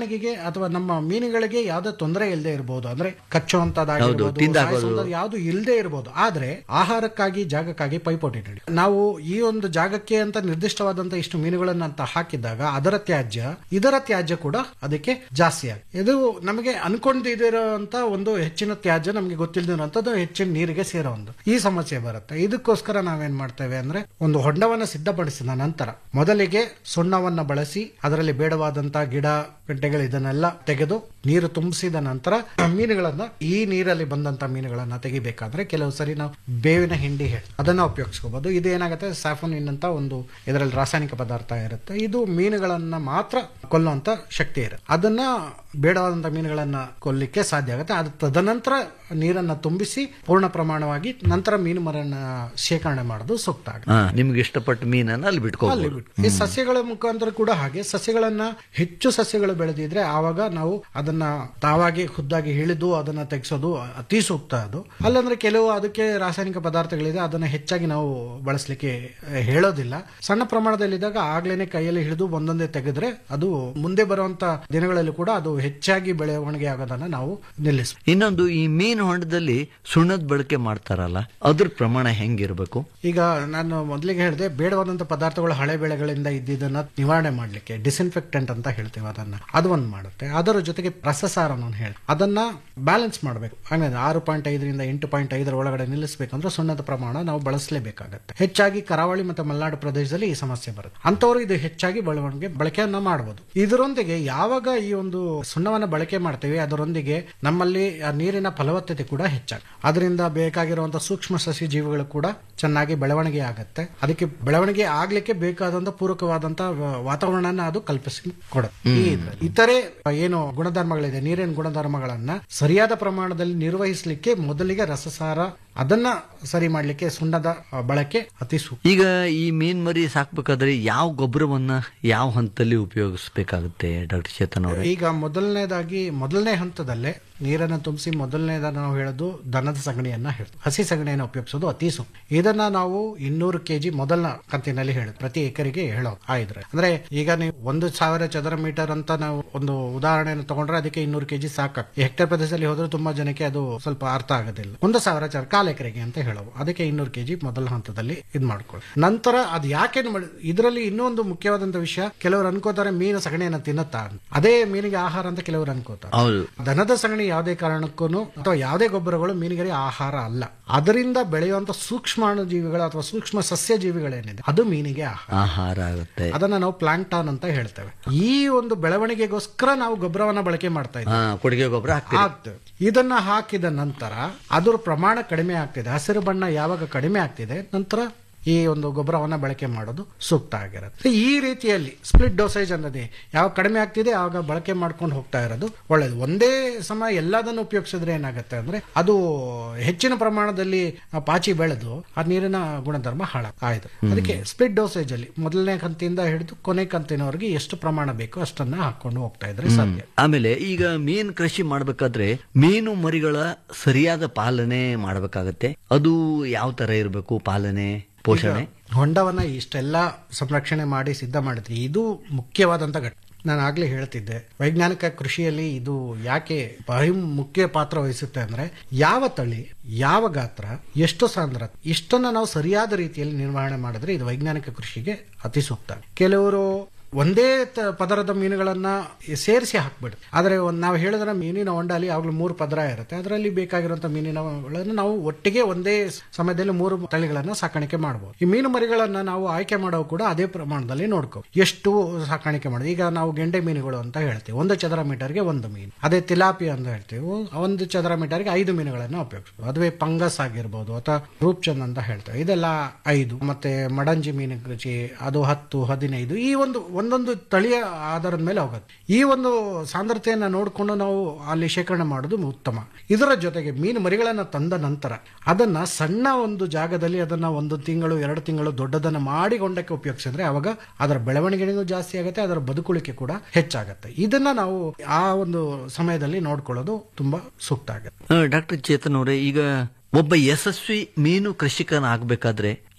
ಬೆಳವಣಿಗೆಗೆ ಅಥವಾ ನಮ್ಮ ಮೀನುಗಳಿಗೆ ಯಾವುದೇ ತೊಂದರೆ ಇಲ್ಲದೆ ಇರಬಹುದು ಅಂದ್ರೆ ಕಚ್ಚುವಂತದ್ದಾಗಿರ್ಬೋದು ತಿಂದಾಕೋದು. ಸಾಯಿಸುವಂಥದ್ದು ಯಾವುದು ಇಲ್ಲದೆ ಇರಬಹುದು ಆದ್ರೆ ಆಹಾರಕ್ಕಾಗಿ ಜಾಗಕ್ಕಾಗಿ ಪೈಪೋಟಿ ನಡಿ ನಾವು ಈ ಒಂದು ಜಾಗಕ್ಕೆ ಅಂತ ನಿರ್ದಿಷ್ಟವಾದಂತ ಇಷ್ಟು ಮೀನುಗಳನ್ನ ಅಂತ ಹಾಕಿದಾಗ ಅದರ ತ್ಯಾಜ್ಯ ಇದರ ತ್ಯಾಜ್ಯ ಕೂಡ ಅದಕ್ಕೆ ಜಾಸ್ತಿ ಆಗ ಇದು ನಮಗೆ ಅನ್ಕೊಂಡಿದಿರೋಂತ ಒಂದು ಹೆಚ್ಚಿನ ತ್ಯಾಜ್ಯ ನಮಗೆ ಗೊತ್ತಿಲ್ಲದಿರುವಂತದ್ದು ಹೆಚ್ಚಿನ ನೀರಿಗೆ ಸೇರೋ ಒಂದು ಈ ಸಮಸ್ಯೆ ಬರುತ್ತೆ ಇದಕ್ಕೋಸ್ಕರ ನಾವೇನ್ ಮಾಡ್ತೇವೆ ಅಂದ್ರೆ ಒಂದು ಹೊಂಡವನ್ನ ಸಿದ್ಧಪಡಿಸಿದ ನಂತರ ಮೊದಲಿಗೆ ಸುಣ್ಣವನ್ನ ಬಳಸಿ ಅದರಲ್ಲಿ ಬೇಡವಾದಂತ ಗಿಡ ಗಂಟೆಗಳು ಇದನ್ನೆಲ್ಲ ತೆಗೆದು ನೀರು ತುಂಬಿಸಿದ ನಂತರ ಆ ಮೀನುಗಳನ್ನ ಈ ನೀರಲ್ಲಿ ಬಂದಂತ ಮೀನುಗಳನ್ನ ತೆಗಿಬೇಕಾದ್ರೆ ಕೆಲವು ಸರಿ ನಾವು ಬೇವಿನ ಹಿಂಡಿ ಹೇಳಿ ಅದನ್ನ ಉಪಯೋಗಿಸ್ಕೋಬಹುದು ಇದು ಏನಾಗುತ್ತೆ ಸ್ಯಾಫೋನಿನ್ ಅಂತ ಒಂದು ಇದರಲ್ಲಿ ರಾಸಾಯನಿಕ ಪದಾರ್ಥ ಇರುತ್ತೆ ಇದು ಮೀನುಗಳನ್ನ ಮಾತ್ರ ಕೊಲ್ಲುವಂತ ಶಕ್ತಿ ಇರುತ್ತೆ ಅದನ್ನ ಬೇಡವಾದಂತ ಮೀನುಗಳನ್ನ ಕೊಲ್ಲಿಕ್ಕೆ ಸಾಧ್ಯ ಆಗುತ್ತೆ ಅದು ತದನಂತರ ನೀರನ್ನ ತುಂಬಿಸಿ ಪೂರ್ಣ ಪ್ರಮಾಣವಾಗಿ ನಂತರ ಮೀನು ಮರನ್ನ ಶೇಖರಣೆ ಮಾಡೋದು ಸೂಕ್ತ ಆಗುತ್ತೆ ಹಾ ನಿಮ್ಗೆ ಇಷ್ಟಪಟ್ಟ ಮೀನನ್ನ ಅಲ್ಲಿ ಅಲ್ಲಿ ಬಿಟ್ಕೋಬಹುದು ಬಿಟ್ಟು ಈ ಸಸ್ಯಗಳ ಮುಖಾಂತರ ಕೂಡ ಹಾಗೆ ಸಸ್ಯಗಳನ್ನ ಹೆಚ್ಚು ಸಸ್ಯಗಳು ಬೆಳೆದಿದ್ರೆ ಆವಾಗ ನಾವು ಅದನ್ನ ತಾವಾಗಿ ಖುದ್ದಾಗಿ ಹಿಡಿದು ಅದನ್ನ ತೆಗೆಸೋದು ಅತಿ ಸೂಕ್ತ ಅದು ಅಲ್ಲಂದ್ರೆ ಕೆಲವು ಅದಕ್ಕೆ ರಾಸಾಯನಿಕ ಪದಾರ್ಥಗಳಿದೆ ಅದನ್ನ ಹೆಚ್ಚಾಗಿ ನಾವು ಬಳಸಲಿಕ್ಕೆ ಹೇಳೋದಿಲ್ಲ ಸಣ್ಣ ಪ್ರಮಾಣದಲ್ಲಿದ್ದಾಗ ಆಗ್ಲೇನೆ ಕೈಯಲ್ಲಿ ಹಿಡಿದು ಒಂದೊಂದೇ ತೆಗೆದ್ರೆ ಅದು ಮುಂದೆ ಬರುವಂತ ದಿನಗಳಲ್ಲಿ ಕೂಡ ಅದು ಹೆಚ್ಚಾಗಿ ಬೆಳವಣಿಗೆ ಆಗೋದನ್ನ ನಾವು ನಿಲ್ಲಿಸಬೇಕು ಇನ್ನೊಂದು ಈ ಮೀನು ಹೊಂಡದಲ್ಲಿ ಸುಣ್ಣದ ಬಳಕೆ ಮಾಡ್ತಾರಲ್ಲ ಅದ್ರ ಪ್ರಮಾಣ ಹೆಂಗಿರ್ಬೇಕು ಈಗ ನಾನು ಮೊದಲಿಗೆ ಹೇಳಿದೆ ಬೇಡವಾದಂತ ಪದಾರ್ಥಗಳು ಹಳೆ ಬೆಳೆಗಳಿಂದ ಇದ್ದಿದ್ದನ್ನ ನಿವಾರಣೆ ಮಾಡ್ಲಿಕ್ಕೆ ಡಿಸ್ಇನ್ಫೆಕ್ಟೆಂಟ್ ಅಂತ ಹೇಳ್ತೇವೆ ಅದನ್ನ ಅದು ಒಂದು ಮಾಡುತ್ತೆ ಅದರ ಜೊತೆಗೆ ರಸಸಾರ ನಾನು ಹೇಳಿ ಅದನ್ನ ಬ್ಯಾಲೆನ್ಸ್ ಮಾಡಬೇಕು ಹಾಗಾದ್ರೆ ಆರು ಪಾಯಿಂಟ್ ಐದರಿಂದ ಎಂಟು ಪಾಯಿಂಟ್ ಐದರ ಒಳಗಡೆ ನಿಲ್ಲಿಸಬೇಕಂದ್ರೆ ಸುಣ್ಣದ ಪ್ರಮಾಣ ನಾವು ಬಳಸಲೇಬೇಕಾಗತ್ತೆ ಹೆಚ್ಚಾಗಿ ಕರಾವಳಿ ಮತ್ತು ಮಲೆನಾಡು ಪ್ರದೇಶದಲ್ಲಿ ಈ ಸಮಸ್ಯೆ ಬರುತ್ತೆ ಅಂತವರು ಇದು ಹೆಚ್ಚಾಗಿ ಬೆಳವಣಿಗೆ ಬಳಕೆಯನ್ನ ಮಾಡಬಹುದು ಇದರೊಂದಿಗೆ ಯಾವಾಗ ಈ ಒಂದು ಸುಣ್ಣವನ್ನ ಬಳಕೆ ಮಾಡ್ತೇವೆ ಅದರೊಂದಿಗೆ ನಮ್ಮಲ್ಲಿ ಆ ನೀರಿನ ಫಲವತ್ತತೆ ಕೂಡ ಹೆಚ್ಚಾಗ ಅದರಿಂದ ಬೇಕಾಗಿರುವಂತಹ ಸೂಕ್ಷ್ಮ ಸಸ್ಯ ಜೀವಿಗಳು ಕೂಡ ಚೆನ್ನಾಗಿ ಬೆಳವಣಿಗೆ ಆಗತ್ತೆ ಅದಕ್ಕೆ ಬೆಳವಣಿಗೆ ಆಗ್ಲಿಕ್ಕೆ ಬೇಕಾದಂತ ಪೂರಕವಾದಂತ ವ- ವಾತಾವರಣನ ಅದು ಕಲ್ಪಿಸಿ ಕೊಡುತ್ತೆ ಈ ಇದ್ರಲ್ಲಿ. ಇತರೆ ಏನು ಗುಣಧರ್ಮಗಳಿದೆ ನೀರಿನ ಗುಣಧರ್ಮಗಳನ್ನ ಸರಿಯಾದ ಪ್ರಮಾಣದಲ್ಲಿ ನಿರ್ವಹಿಸಲಿಕ್ಕೆ ಮೊದಲಿಗೆ ರಸಸಾರ ಅದನ್ನ ಸರಿ ಮಾಡ್ಲಿಕ್ಕೆ ಸುಣ್ಣದ ಆ, ಬಳಕೆ ಅತಿ ಸೂಕ್ತ ಈಗ ಈ ಮೀನ್ ಮರಿ ಸಾಕ್ಬೇಕಾದ್ರೆ ಯಾವ ಗೊಬ್ಬರವನ್ನ ಯಾವ ಹಂತದಲ್ಲಿ ಉಪಯೋಗಿಸ್ಬೇಕಾಗುತ್ತೆ ಡಾಕ್ಟರ್ ಚೇತನ್ ಅವರೇ ಈಗ ಮೊದಲನೇದಾಗಿ ಮೊದಲನೇ ಹಂತದಲ್ಲೇ ನೀರನ್ನು ತುಂಬಿಸಿ ಮೊದಲನೇದ ನಾವು ಹೇಳೋದು ದನದ ಸಗಣಿಯನ್ನ ಹೇಳೋದು ಹಸಿ ಸಗಣಿಯನ್ನು ಉಪಯೋಗಿಸೋದು ಅತಿ ಸೂಕ್ತ ಇದನ್ನ ನಾವು ಇನ್ನೂರು ಕೆಜಿ ಮೊದಲ ಕಂತಿನಲ್ಲಿ ಹೇಳೋದು ಪ್ರತಿ ಎಕರೆಗೆ ಹೇಳೋದು ಆ ಇದ್ರೆ ಅಂದ್ರೆ ಈಗ ನೀವು ಒಂದು ಸಾವಿರ ಚದರ ಮೀಟರ್ ಅಂತ ನಾವು ಒಂದು ಉದಾಹರಣೆಯನ್ನು ತಗೊಂಡ್ರೆ ಅದಕ್ಕೆ ಇನ್ನೂರು ಕೆಜಿ ಸಾಕ ಹೆಕ್ಟೇರ್ ಪ್ರದೇಶದಲ್ಲಿ ಹೋದ್ರೆ ತುಂಬಾ ಜನಕ್ಕೆ ಅದು ಸ್ವಲ್ಪ ಅರ್ಥ ಆಗೋದಿಲ್ಲ ಒಂದು ಸಾವಿರ ಚದರ ಕಾಲ್ ಎಕರೆಗೆ ಅಂತ ಹೇಳೋದು ಅದಕ್ಕೆ ಇನ್ನೂರು ಕೆಜಿ ಮೊದಲ ಹಂತದಲ್ಲಿ ಇದು ಮಾಡ್ಕೊಳ್ಳಿ ನಂತರ ಅದು ಯಾಕೆ ಇದರಲ್ಲಿ ಇನ್ನೊಂದು ಮುಖ್ಯವಾದಂತ ವಿಷಯ ಕೆಲವರು ಅನ್ಕೋತಾರೆ ಮೀನು ಸಗಣಿಯನ್ನ ತಿನ್ನುತ್ತಾ ಅಂತ. ಅದೇ ಮೀನಿಗೆ ಆಹಾರ ಅಂತ ಕೆಲವರು ಅನ್ಕೋತಾರೆ ಹೌದು ದನದ ಸಗಣಿ ಯಾವುದೇ ಕಾರಣಕ್ಕೂ ಅಥವಾ ಯಾವುದೇ ಗೊಬ್ಬರಗಳು ಮೀನಿಗೆ ಆಹಾರ ಅಲ್ಲ ಅದರಿಂದ ಬೆಳೆಯುವಂತ ಸೂಕ್ಷ್ಮಾಣು ಜೀವಿಗಳು ಅಥವಾ ಸೂಕ್ಷ್ಮ ಸಸ್ಯ ಜೀವಿಗಳೇನಿದೆ ಅದು ಮೀನಿಗೆ ಆಹಾರ ಆಹಾರ ಆಗುತ್ತೆ ಅದನ್ನ ನಾವು ಪ್ಲಾಂಕ್ಟಾನ್ ಅಂತ ಹೇಳ್ತೇವೆ ಈ ಒಂದು ಬೆಳವಣಿಗೆಗೋಸ್ಕರ ನಾವು ಗೊಬ್ಬರವನ್ನ ಬಳಕೆ ಮಾಡ್ತಾ ಇದ್ದೀವಿ ಹಾ ಕೊಡುಗೆ ಗೊಬ್ಬರ ಹಾಕ್ತೀರಿ ಆಗ್ತದೆ ಇದನ್ನ ಹಾಕಿದ ನಂತರ ಅದರ ಪ್ರಮಾಣ ಕಡಿಮೆ ಆಗ್ತಿದೆ ಹಸಿರು ಬಣ್ಣ ಯಾವಾಗ ಕಡಿಮೆ ಆಗ್ತಿದೆ ನಂತರ ಈ ಒಂದು ಗೊಬ್ಬರವನ್ನ ಬಳಕೆ ಮಾಡೋದು ಸೂಕ್ತ ಆಗಿರುತ್ತೆ ಈ ರೀತಿಯಲ್ಲಿ ಸ್ಪ್ಲಿಟ್ ಡೋಸೇಜ್ ಅನ್ನೋದೇ ಯಾವ ಕಡಿಮೆ ಆಗ್ತಿದೆ ಆವಾಗ ಬಳಕೆ ಮಾಡ್ಕೊಂಡು ಹೋಗ್ತಾ ಇರೋದು ಒಳ್ಳೇದು ಒಂದೇ ಸಮ ಎಲ್ಲದನ್ನು ಉಪಯೋಗಿಸಿದ್ರೆ ಏನಾಗುತ್ತೆ ಅಂದ್ರೆ ಅದು ಹೆಚ್ಚಿನ ಪ್ರಮಾಣದಲ್ಲಿ ಆ ಪಾಚಿ ಬೆಳೆದು ಆ ನೀರಿನ ಗುಣಧರ್ಮ ಹಾಳ ಆಯ್ತು ಅದಕ್ಕೆ ಸ್ಪ್ಲಿಟ್ ಡೋಸೇಜ್ ಅಲ್ಲಿ ಮೊದಲನೇ ಕಂತಿಂದ ಹಿಡಿದು ಕೊನೆ ಕಂತಿನವರೆಗೆ ಎಷ್ಟು ಪ್ರಮಾಣ ಬೇಕೋ ಅಷ್ಟನ್ನ ಹಾಕೊಂಡು ಹೋಗ್ತಾ ಇದ್ರೆ ಸಾಧ್ಯ ಆಮೇಲೆ ಈಗ ಮೀನು ಕೃಷಿ ಮಾಡ್ಬೇಕಾದ್ರೆ ಮೀನು ಮರಿಗಳ ಸರಿಯಾದ ಪಾಲನೆ ಮಾಡ್ಬೇಕಾಗತ್ತೆ ಅದು ಯಾವ ತರ ಇರಬೇಕು ಪಾಲನೆ ಪೋಷಣೆ ಹೊಂಡವನ್ನ ಇಷ್ಟೆಲ್ಲ ಸಂರಕ್ಷಣೆ ಮಾಡಿ ಸಿದ್ಧ ಮಾಡಿದ್ರಿ ಇದು ಮುಖ್ಯವಾದಂತ ಘಟ್ಟ ನಾನು ಆಗ್ಲೇ ಹೇಳ್ತಿದ್ದೆ ವೈಜ್ಞಾನಿಕ ಕೃಷಿಯಲ್ಲಿ ಇದು ಯಾಕೆ ಬಹು ಮುಖ್ಯ ಪಾತ್ರ ವಹಿಸುತ್ತೆ ಅಂದ್ರೆ ಯಾವ ತಳಿ ಯಾವ ಗಾತ್ರ ಎಷ್ಟು ಸಾಂದ್ರತೆ ಇಷ್ಟನ್ನ ನಾವು ಸರಿಯಾದ ರೀತಿಯಲ್ಲಿ ನಿರ್ವಹಣೆ ಮಾಡಿದ್ರೆ ಇದು ವೈಜ್ಞಾನಿಕ ಕೃಷಿಗೆ ಅತಿ ಸೂಕ್ತ ಕೆಲವರು ಒಂದೇ ತ- ಪದರದ ಮೀನುಗಳನ್ನ ಸೇರಿಸಿ ಹಾಕ್ಬಿಡು ಆದ್ರೆ ಒಂದ್ ನಾವು ಹೇಳಿದ್ರೆ ಮೀನಿನ ಹೊಂಡಲ್ಲಿ ಯಾವಾಗಲೂ ಮೂರು ಪದರ ಇರುತ್ತೆ ಅದರಲ್ಲಿ ಬೇಕಾಗಿರುವಂತ ಮೀನಿನಗಳನ್ನು ನಾವು ಒಟ್ಟಿಗೆ ಒಂದೇ ಸಮಯದಲ್ಲಿ ಮೂರು ತಳಿಗಳನ್ನ ಸಾಕಾಣಿಕೆ ಮಾಡಬಹುದು ಈ ಮೀನು ಮರಿಗಳನ್ನ ನಾವು ಆಯ್ಕೆ ಮಾಡೋ ಕೂಡ ಅದೇ ಪ್ರಮಾಣದಲ್ಲಿ ನೋಡ್ಕೋ ಎಷ್ಟು ಸಾಕಾಣಿಕೆ ಮಾಡೋದು ಈಗ ನಾವು ಗೆಂಡೆ ಮೀನುಗಳು ಅಂತ ಹೇಳ್ತೀವಿ ಒಂದು ಚದರ ಮೀಟರ್ಗೆ ಒಂದು ಮೀನು ಅದೇ ತಿಲಾಪಿ ಅಂತ ಹೇಳ್ತೀವಿ ಒಂದು ಚದರ ಮೀಟರ್ಗೆ ಐದು ಮೀನುಗಳನ್ನ ಉಪಯೋಗಿಸ್ಬೋದು ಅದುವೇ ಪಂಗಸ್ ಆಗಿರ್ಬೋದು ಅಥವಾ ರೂಪ್ಚಂದ್ ಅಂತ ಹೇಳ್ತೇವೆ ಇದೆಲ್ಲ ಐದು ಮತ್ತೆ ಮಡಂಜಿ ಮೀನು ಕೃಷಿ ಅದು ಹತ್ತು ಹದಿನೈದು ಈ ಒಂದು ಒಂದೊಂದು ತಳಿಯ ಆಧಾರದ ಮೇಲೆ ಹೋಗುತ್ತೆ ಈ ಒಂದು ಸಾಂದ್ರತೆಯನ್ನ ನೋಡಿಕೊಂಡು ನಾವು ಅಲ್ಲಿ ಶೇಖರಣೆ ಮಾಡೋದು ಉತ್ತಮ ಇದರ ಜೊತೆಗೆ ಮೀನು ಮರಿಗಳನ್ನ ತಂದ ನಂತರ ಅದನ್ನ ಸಣ್ಣ ಒಂದು ಜಾಗದಲ್ಲಿ ಅದನ್ನ ಒಂದು ತಿಂಗಳು ಎರಡು ತಿಂಗಳು ದೊಡ್ಡದನ್ನ ಮಾಡಿ ಗೊಂಡಕ್ಕೆ ಉಪಯೋಗಿಸಿದ್ರೆ ಅವಾಗ ಅದರ ಬೆಳವಣಿಗೆನೂ ಜಾಸ್ತಿ ಆಗುತ್ತೆ ಅದರ ಬದುಕುಳಿಕೆ ಕೂಡ ಹೆಚ್ಚಾಗುತ್ತೆ ಇದನ್ನ ನಾವು ಆ ಒಂದು ಸಮಯದಲ್ಲಿ ನೋಡ್ಕೊಳ್ಳೋದು ತುಂಬಾ ಸೂಕ್ತ ಆಗುತ್ತೆ ಡಾಕ್ಟರ್ ಚೇತನ್ ಅವರೇ ಈಗ ಒಬ್ಬ ಯಶಸ್ವಿ ಮೀನು ಕೃಷಿಕನಾಗಬೇಕಾದ್ರೆ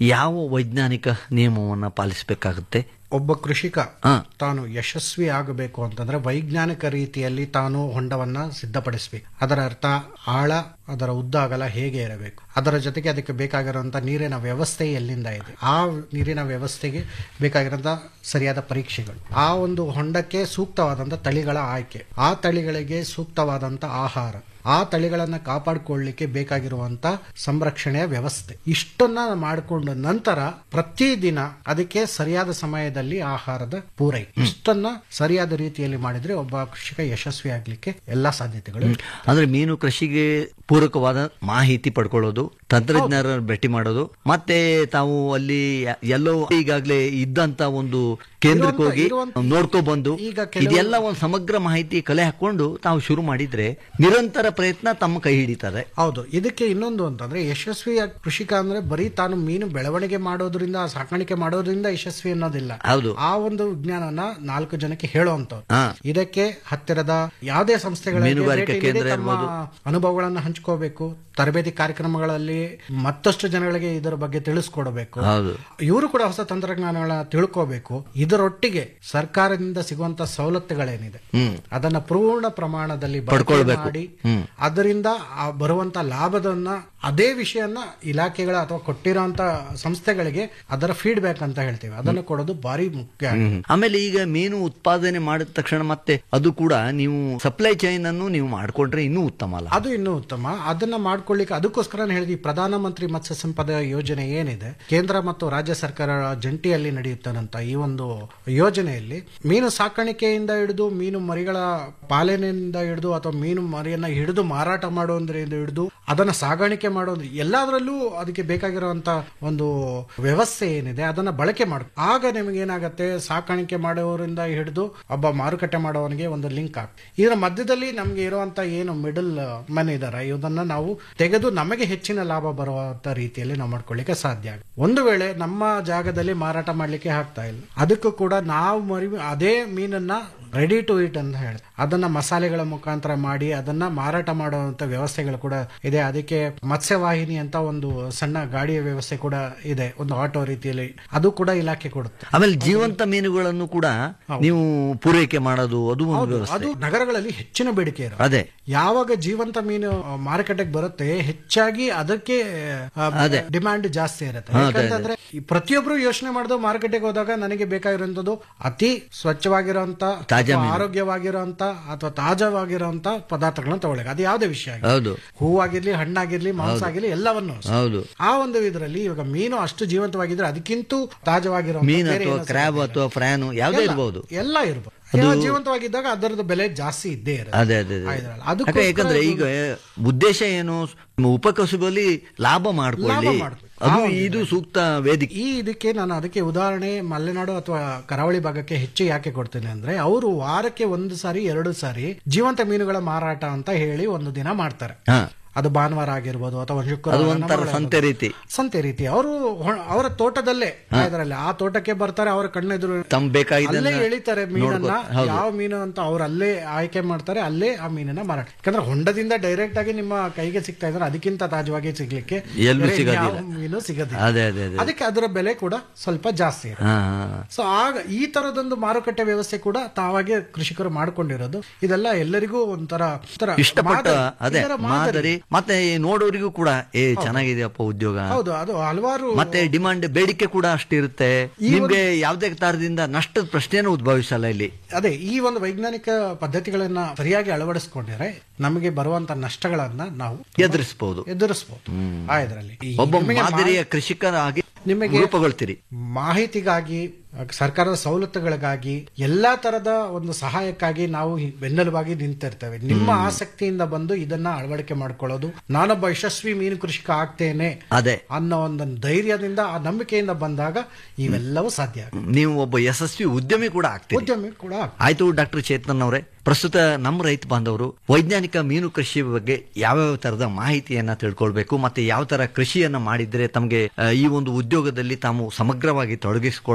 ಯಾವ ವೈಜ್ಞಾನಿಕ ನಿಯಮವನ್ನ ಪಾಲಿಸಬೇಕಾಗುತ್ತೆ ಒಬ್ಬ ಕೃಷಿಕ ಹಾ. ತಾನು ಯಶಸ್ವಿ ಆಗಬೇಕು ಅಂತಂದ್ರೆ ವೈಜ್ಞಾನಿಕ ರೀತಿಯಲ್ಲಿ ತಾನು ಹೊಂಡವನ್ನ ಸಿದ್ಧಪಡಿಸಬೇಕು ಅದರ ಅರ್ಥ ಆಳ ಅದರ ಉದ್ದ ಅಗಲ ಹೇಗೆ ಇರಬೇಕು ಅದರ ಜೊತೆಗೆ ಅದಕ್ಕೆ ಬೇಕಾಗಿರುವಂತ ನೀರಿನ ವ್ಯವಸ್ಥೆ ಎಲ್ಲಿಂದ ಇದೆ ಆ ನೀರಿನ ವ್ಯವಸ್ಥೆಗೆ ಬೇಕಾಗಿರುವಂತ ಸರಿಯಾದ ಪರೀಕ್ಷೆಗಳು ಆ ಒಂದು ಹೊಂಡಕ್ಕೆ ಸೂಕ್ತವಾದಂತ ತಳಿಗಳ ಆಯ್ಕೆ ಆ ತಳಿಗಳಿಗೆ ಸೂಕ್ತವಾದಂತ ಆಹಾರ ಆ ತಳಿಗಳನ್ನ ಕಾಪಾಡಿಕೊಳ್ಳಲಿಕ್ಕೆ ಬೇಕಾಗಿರುವಂತ ಸಂರಕ್ಷಣೆಯ ವ್ಯವಸ್ಥೆ ಇಷ್ಟನ್ನ ಮಾಡಿಕೊಂಡ ನಂತರ ಪ್ರತಿದಿನ ಅದಕ್ಕೆ ಸರಿಯಾದ ಸಮಯದಲ್ಲಿ ಆಹಾರದ ಪೂರೈಕೆ ಇಷ್ಟನ್ನ ಸರಿಯಾದ ರೀತಿಯಲ್ಲಿ ಮಾಡಿದ್ರೆ ಒಬ್ಬ ಕೃಷಿಕ ಯಶಸ್ವಿ ಆಗ್ಲಿಕ್ಕೆ ಎಲ್ಲಾ ಸಾಧ್ಯತೆಗಳು ಇವೆ. ಅಂದ್ರೆ ಮೀನು ಕೃಷಿಗೆ ಪೂರಕವಾದ ಮಾಹಿತಿ ಪಡ್ಕೊಳ್ಳೋದು ತಂತ್ರಜ್ಞರನ್ನು ಭೇಟಿ ಮಾಡೋದು ಮತ್ತೆ ತಾವು ಅಲ್ಲಿ ಎಲ್ಲೋ ಈಗಾಗಲೇ ಇದ್ದಂತ ಒಂದು ಕೇಂದ್ರಕ್ಕೆ ಇರುವಂತ- ಹೋಗಿ ಇರುವಂತ- ನೋಡ್ಕೊ ಬಂದು ಈಗ ಕೆಲವು- ಇದೆಲ್ಲ ಒಂದು ಸಮಗ್ರ ಮಾಹಿತಿ ಕಲೆ ಹಾಕೊಂಡು ತಾವು ಶುರು ಮಾಡಿದ್ರೆ ನಿರಂತರ ಪ್ರಯತ್ನ ತಮ್ಮ ಕೈ ಹಿಡಿತಾರೆ ಹೌದು ಇದಕ್ಕೆ ಇನ್ನೊಂದು ಅಂತಂದ್ರೆ ಯಶಸ್ವಿ ಕೃಷಿಕ ಅಂದ್ರೆ ಬರೀ ತಾನು ಮೀನು ಬೆಳವಣಿಗೆ ಮಾಡೋದ್ರಿಂದ ಸಾಕಾಣಿಕೆ ಮಾಡೋದ್ರಿಂದ ಯಶಸ್ವಿ ಅನ್ನೋದಿಲ್ಲ ಹೌದು ಆ ಒಂದು ವಿಜ್ಞಾನನ ನಾಲ್ಕು ಜನಕ್ಕೆ ಹೇಳುವಂತವ್ರು ಹಾ. ಇದಕ್ಕೆ ಹತ್ತಿರದ ಯಾವುದೇ ಸಂಸ್ಥೆಗಳ ಮೀನುಗಾರಿಕೆ ಕೇಂದ್ರ ಇರ್ಬೋದು. ಅನುಭವಗಳನ್ನ ಹಂಚ್ಕೋಬೇಕು ತರಬೇತಿ ಕಾರ್ಯಕ್ರಮಗಳಲ್ಲಿ ಮತ್ತಷ್ಟು ಜನಗಳಿಗೆ ಇದರ ಬಗ್ಗೆ ತಿಳಿಸ್ಕೊಡ್ಬೇಕು ಹೌದು ಇವರು ಕೂಡ ಹೊಸ ತಂತ್ರಜ್ಞಾನಗಳನ್ನ ತಿಳ್ಕೋಬೇಕು ಇದರೊಟ್ಟಿಗೆ ಸರ್ಕಾರದಿಂದ ಸಿಗುವಂತ ಸವಲತ್ತುಗಳೇನಿದೆ ಹ್ಮ್ ಅದನ್ನ ಪೂರ್ಣ ಪ್ರಮಾಣದಲ್ಲಿ ಬಳಕೆ ಪಡ್ಕೊಳ್ಬೇಕು. ಮಾಡಿ ಹ್ಮ್. ಅದರಿಂದ ಆ ಬರುವಂತ ಲಾಭದನ್ನ ಅದೇ ವಿಷಯನ ಇಲಾಖೆಗಳ ಅಥವಾ ಕೊಟ್ಟಿರೋಂತ ಸಂಸ್ಥೆಗಳಿಗೆ ಅದರ ಫೀಡ್ಬ್ಯಾಕ್ ಅಂತ ಹೇಳ್ತೇವೆ ಅದನ್ನು ಕೊಡೋದು ಭಾರಿ ಮುಖ್ಯ ಹ್ಮ್. ಆಮೇಲೆ ಈಗ ಮೀನು ಉತ್ಪಾದನೆ ಮಾಡಿದ ತಕ್ಷಣ ಮತ್ತೆ ಅದು ಕೂಡ ನೀವು ಸಪ್ಲೈ ಚೈನ್ ಅನ್ನು ನೀವು ಮಾಡ್ಕೊಂಡ್ರೆ ಇನ್ನೂ ಉತ್ತಮ ಅಲ್ಲ ಅದು ಇನ್ನೂ ಉತ್ತಮ ಅದನ್ನ ಮಾಡ್ಕೊಳ್ಳಿಕ್ಕೆ ಅದಕ್ಕೋಸ್ಕರ ಹೇಳಿದ್ವಿ ಪ್ರಧಾನ ಮಂತ್ರಿ ಮತ್ಸ್ಯ ಸಂಪದ ಯೋಜನೆ ಏನಿದೆ ಕೇಂದ್ರ ಮತ್ತು ರಾಜ್ಯ ಸರ್ಕಾರ ಜಂಟಿಯಲ್ಲಿ ನಡೆಯುತ್ತಾನಂತ ಈ ಒಂದು ಯೋಜನೆಯಲ್ಲಿ ಮೀನು ಸಾಕಾಣಿಕೆಯಿಂದ ಹಿಡಿದು ಮೀನು ಮರಿಗಳ ಪಾಲನೆಯಿಂದ ಹಿಡಿದು ಅಥವಾ ಮೀನು ಮರಿಯನ್ನ ಹಿಡಿದು ಮಾರಾಟ ಮಾಡೋದ್ರಿಂದ ಹಿಡಿದು ಅದನ್ನ ಸಾಗಾಣಿಕೆ ಮಾಡೋದು ಎಲ್ಲದರಲ್ಲೂ ಅದಕ್ಕೆ ಬೇಕಾಗಿರುವಂತ ಒಂದು ವ್ಯವಸ್ಥೆ ಏನಿದೆ ಅದನ್ನ ಬಳಕೆ ಮಾಡ ಆಗ ನಿಮಗೆ ಏನಾಗತ್ತೆ ಸಾಕಾಣಿಕೆ ಮಾಡೋರಿಂದ ಹಿಡಿದು ಒಬ್ಬ ಮಾರುಕಟ್ಟೆ ಮಾಡೋವನಿಗೆ ಒಂದು ಲಿಂಕ್ ಆಗ ಇದರ ಮಧ್ಯದಲ್ಲಿ ನಮ್ಗೆ ಇರುವಂತ ಏನು ಮಿಡಲ್ ಮನ್ ಇದಾರೆ ಇದನ್ನ ನಾವು ತೆಗೆದು ನಮಗೆ ಹೆಚ್ಚಿನ ಲಾಭ ಬರುವಂತ ರೀತಿಯಲ್ಲಿ ನಾವು ಮಾಡ್ಕೊಳ್ಳಿಕ್ಕೆ ಸಾಧ್ಯ ಆಗುತ್ತೆ. ಒಂದು ವೇಳೆ ನಮ್ಮ ಜಾಗದಲ್ಲಿ ಮಾರಾಟ ಮಾಡ್ಲಿಕ್ಕೆ ಆಗ್ತಾ ಇಲ್ಲ ಅದಕ್ಕೂ ಕೂಡ ನಾವು ಮರಿ ಅದೇ ಮೀನನ್ನ ರೆಡಿ ಟು ಇಟ್ ಅಂತ ಹೇಳಿ ಅದನ್ನ ಮಸಾಲೆಗಳ ಮುಖಾಂತರ ಮಾಡಿ ಅದನ್ನ ಮಾರಾಟ ಮಾಡುವಂತ ವ್ಯವಸ್ಥೆಗಳು ಕೂಡ ಇದೆ ಅದಕ್ಕೆ ಮತ್ಸ್ಯವಾಹಿನಿ ಅಂತ ಒಂದು ಸಣ್ಣ ಗಾಡಿಯ ವ್ಯವಸ್ಥೆ ಕೂಡ ಇದೆ ಒಂದು ಆಟೋ ರೀತಿಯಲ್ಲಿ ಅದು ಕೂಡ ಇಲಾಖೆ ಕೊಡುತ್ತೆ ಆಮೇಲೆ ಜೀವಂತ ಮೀನುಗಳನ್ನು ಕೂಡ ನೀವು ಪೂರೈಕೆ ಮಾಡೋದು ಅದು ಒಂದು ಹೌದು, ವ್ಯವಸ್ಥೆ ಅದು ನಗರಗಳಲ್ಲಿ ಹೆಚ್ಚಿನ ಬೇಡಿಕೆ ಇರುತ್ತೆ ಅದೇ ಯಾವಾಗ ಜೀವಂತ ಮೀನು ಮಾರುಕಟ್ಟೆಗೆ ಬರುತ್ತೆ ಹೆಚ್ಚಾಗಿ ಅದಕ್ಕೆ ಅದೇ. ಡಿಮ್ಯಾಂಡ್ ಜಾಸ್ತಿ ಇರುತ್ತೆ ಹಾ, ಅದೇ, ಯಾಕಂತಂದ್ರೆ ಈ ಪ್ರತಿಯೊಬ್ರು ಯೋಚನೆ ಮಾಡಿದ್ರು ಮಾರುಕಟ್ಟೆಗೆ ಹೋದಾಗ ನನಗೆ ಬೇಕಾಗಿರುವಂತದ್ದು ಅತಿ ಸ್ವಚ್ಛವಾಗಿರುವಂತ ತಾಜಾ ಅಥವಾ ಮೀನು. ಆರೋಗ್ಯವಾಗಿರುವಂತ ಅಥವಾ ತಾಜಾವಾಗಿರುವಂತ ಪದಾರ್ಥಗಳನ್ನ ತಗೊಳ್ಳಿ ಅದು ಯಾವುದೇ ವಿಷಯ ಆಗಿರ್ಲಿ. ಹೌದು ಹೂವಾಗಿರ್ಲಿ ಹಣ್ಣಾಗಿರ್ಲಿ ಮಾಂಸ ಆಗಿರ್ಲಿ ಎಲ್ಲವನ್ನು ಅಷ್ಟೇ. ಹೌದು ಆ ಒಂದು ಇದರಲ್ಲಿ ಇವಾಗ ಮೀನು ಅಷ್ಟು ಜೀವಂತವಾಗಿದ್ರೆ ಅದಕ್ಕಿಂತ ತಾಜಾವಾಗಿರೋ ಮೀನು ಅಥವಾ ಕ್ರ್ಯಾಬ್ ಅಥವಾ ಫ್ರಾನು ಯಾವುದೇ ಇರಬಹುದು ಎಲ್ಲ ಇರ್ಬೋದು ಜೀವಂತವಾಗಿದ್ದಾಗ ಅದರದ್ದು ಬೆಲೆ ಜಾಸ್ತಿ ಇದ್ದೇ ಇರುತ್ತೆ ಅದೇ ಅದೇ ಆ ಅದೇ ಇದ್ರಲ್ಲಿ. ಯಾಕೆ- ಅದಕ್ಕೋಸ್ಕರ ಯಾಕಂದ್ರೆ ಇದು- ಈಗ ಉದ್ದೇಶ ಏನು ಉಪಕಸುಬಲ್ಲಿ ಲಾಭ ಮಾಡ್ಕೊಳ್ಳಿ ಲಾಭ ಮಾಡ್ಕೊಳ್ಳಿ. ಅದು ಆ ಒಂದು ಇದು ಸೂಕ್ತ ವೇದಿಕೆ ಈ ಇದಕ್ಕೆ ನಾನು ಅದಕ್ಕೆ ಉದಾಹರಣೆ ಮಲೆನಾಡು ಅಥವಾ ಕರಾವಳಿ ಭಾಗಕ್ಕೆ ಹೆಚ್ಚು ಯಾಕೆ ಕೊಡ್ತೇನೆ ಅಂದ್ರೆ ಅವರು ವಾರಕ್ಕೆ ಒಂದು ಸಾರಿ ಎರಡು ಸಾರಿ ಜೀವಂತ ಮೀನುಗಳ ಮಾರಾಟ ಅಂತ ಹೇಳಿ ಒಂದು ದಿನ ಮಾಡ್ತಾರೆ ಹಾ ಅದು ಭಾನುವಾರ ಆಗಿರ್ಬೋದು ಅಥವಾ ಅದು ಶುಕ್ರವಾರ ಒಂಥರ ನಮ್ಮಗಳ ಸಂತೆ ರೀತಿ ಸಂತೆ ರೀತಿ ಅವರು ಅವರ ತೋಟದಲ್ಲೇ ಇದರಲ್ಲಿ ಆ ತೋಟಕ್ಕೆ ಬರ್ತಾರೆ ಅವರ ಕಣ್ಣೆದುರು ತಮ್ ಬೇಕಾಗಿದ್ದನ್ನ ಅಲ್ಲೇ ಎಳಿತಾರೆ ಮೀನನ್ನ ನೋಡ್ಕೊ- ಹೌದು. ಯಾವ ಮೀನು ಅಂತ ಅವ್ರು ಅಲ್ಲೇ ಆಯ್ಕೆ ಮಾಡ್ತಾರೆ ಅಲ್ಲೇ ಆ ಮೀನನ್ನ ಮಾರಾಟ ಯಾಕಂದ್ರೆ ಹೊಂಡದಿಂದ ಡೈರೆಕ್ಟ್ ಆಗಿ ನಿಮ್ಮ ಕೈಗೆ ಸಿಗ್ತಾ ಇದ್ರೆ ಅದಕ್ಕಿಂತ ತಾಜವಾಗಿ ಸಿಗ್ಲಿಕ್ಕೆ ಎಲ್ಲೂ ಬೇರೆ ಸಿಗೋದಿಲ್ಲ. ಯಾವ ಮೀನು ಸಿಗೋದಿಲ್ಲ ಅದೇ ಅದೇ ಅದೇ ಅದಕ್ಕೆ ಅದರ ಬೆಲೆ ಕೂಡ ಸ್ವಲ್ಪ ಜಾಸ್ತಿ ಇರುತ್ತೆ ಹಾ ಹಾ. ಸೊ ಆಗ ಈ ತರದೊಂದು ಮಾರುಕಟ್ಟೆ ವ್ಯವಸ್ಥೆ ಕೂಡ ತಾವಾಗೆ ಕೃಷಿಕರು ಮಾಡ್ಕೊಂಡಿರೋದು ಇದೆಲ್ಲ ಎಲ್ಲರಿಗೂ ಒಂಥರ ಒಂಥರ ಇಷ್ಟಪಟ್ಟ ಮಾದರಿ. ಅದೇ ಇದರ ಮಾದರಿ ಮತ್ತೆ ನೋಡೋರಿಗೂ ಕೂಡ ಏ ಚೆನ್ನಾಗಿದೆಯಪ್ಪ ಉದ್ಯೋಗ ಹೌದು ಅದು ಹಲವಾರು ಮತ್ತೆ ಡಿಮಾಂಡ್ ಬೇಡಿಕೆ ಕೂಡ ಅಷ್ಟಿರುತ್ತೆ ನಿಮ್ಗೆ ಯಾವುದೇ ತರದಿಂದ ನಷ್ಟದ ಪ್ರಶ್ನೆನೂ ಉದ್ಭವಿಸಲ್ಲ ಇಲ್ಲಿ ಅದೇ ಈ ಒಂದು ವೈಜ್ಞಾನಿಕ ಪದ್ಧತಿಗಳನ್ನ ಸರಿಯಾಗಿ ಅಳವಡಿಸ್ಕೊಂಡಿದ್ರೆ ನಮಗೆ ಬರುವಂತ ನಷ್ಟಗಳನ್ನ ನಾವು ಎದುರಿಸಬಹುದು ಎದುರಿಸಬಹುದು ಆ ಇದರಲ್ಲಿ ಈ ಒಬ್ಬ ನಿಮಗೆ ಮಾ- ಮಾದರಿಯ ಕೃಷಿಕರಾಗಿ ನಿಮಗೆ ರೂಪುಗೊಳ್ತೀರಿ ಮಾಹಿತಿಗಾಗಿ ಸರ್ಕಾರದ ಸವಲತ್ತುಗಳಿಗಾಗಿ ಎಲ್ಲಾ ತರದ ಒಂದು ಸಹಾಯಕ್ಕಾಗಿ ನಾವು ಹಿ- ಬೆನ್ನೆಲುಬಾಗಿ ನಿಂತಿರ್ತೇವೆ ನಿಮ್ಮ ಆಸಕ್ತಿಯಿಂದ ಬಂದು ಇದನ್ನ ಅಳವಡಿಕೆ ಮಾಡ್ಕೊಳ್ಳೋದು ನಾನೊಬ್ಬ ಯಶಸ್ವಿ ಮೀನು ಕೃಷಿಕ ಆಗ್ತೇನೆ ಅದೇ ಅನ್ನೋ ಒಂದು ಧೈರ್ಯದಿಂದ ಆ ನಂಬಿಕೆಯಿಂದ ಬಂದಾಗ ಇವೆಲ್ಲವೂ ಸಾಧ್ಯ ಆಗುತ್ತೆ. ನೀವು ಒಬ್ಬ ಯಶಸ್ವಿ ಉದ್ಯಮಿ ಕೂಡ ಆಗ್ತೀರಿ ಉದ್ಯಮಿ ಕೂಡ ಆಗ್ತದೆ. ಆಯ್ತು ಡಾಕ್ಟರ್ ಚೇತನ್ ಅವರೇ ಪ್ರಸ್ತುತ ನಮ್ಮ ರೈತ ಬಾಂಧವರು ವೈಜ್ಞಾನಿಕ ಮೀನು ಕೃಷಿ ಬಗ್ಗೆ ಯಾವ್ಯಾವ ತರದ ಮಾಹಿತಿಯನ್ನ ತಿಳ್ಕೊಳ್ಬೇಕು ಮತ್ತೆ ಯಾವ ತರ ಕೃಷಿಯನ್ನ ಮಾಡಿದ್ರೆ ತಮಗೆ ಆ, ಈ ಒಂದು ಉದ್ಯೋಗದಲ್ಲಿ ತಾವು ಸಮಗ್ರವಾಗಿ ತೊಡಗಿಸಿಕೊಳ್ಬಹುದು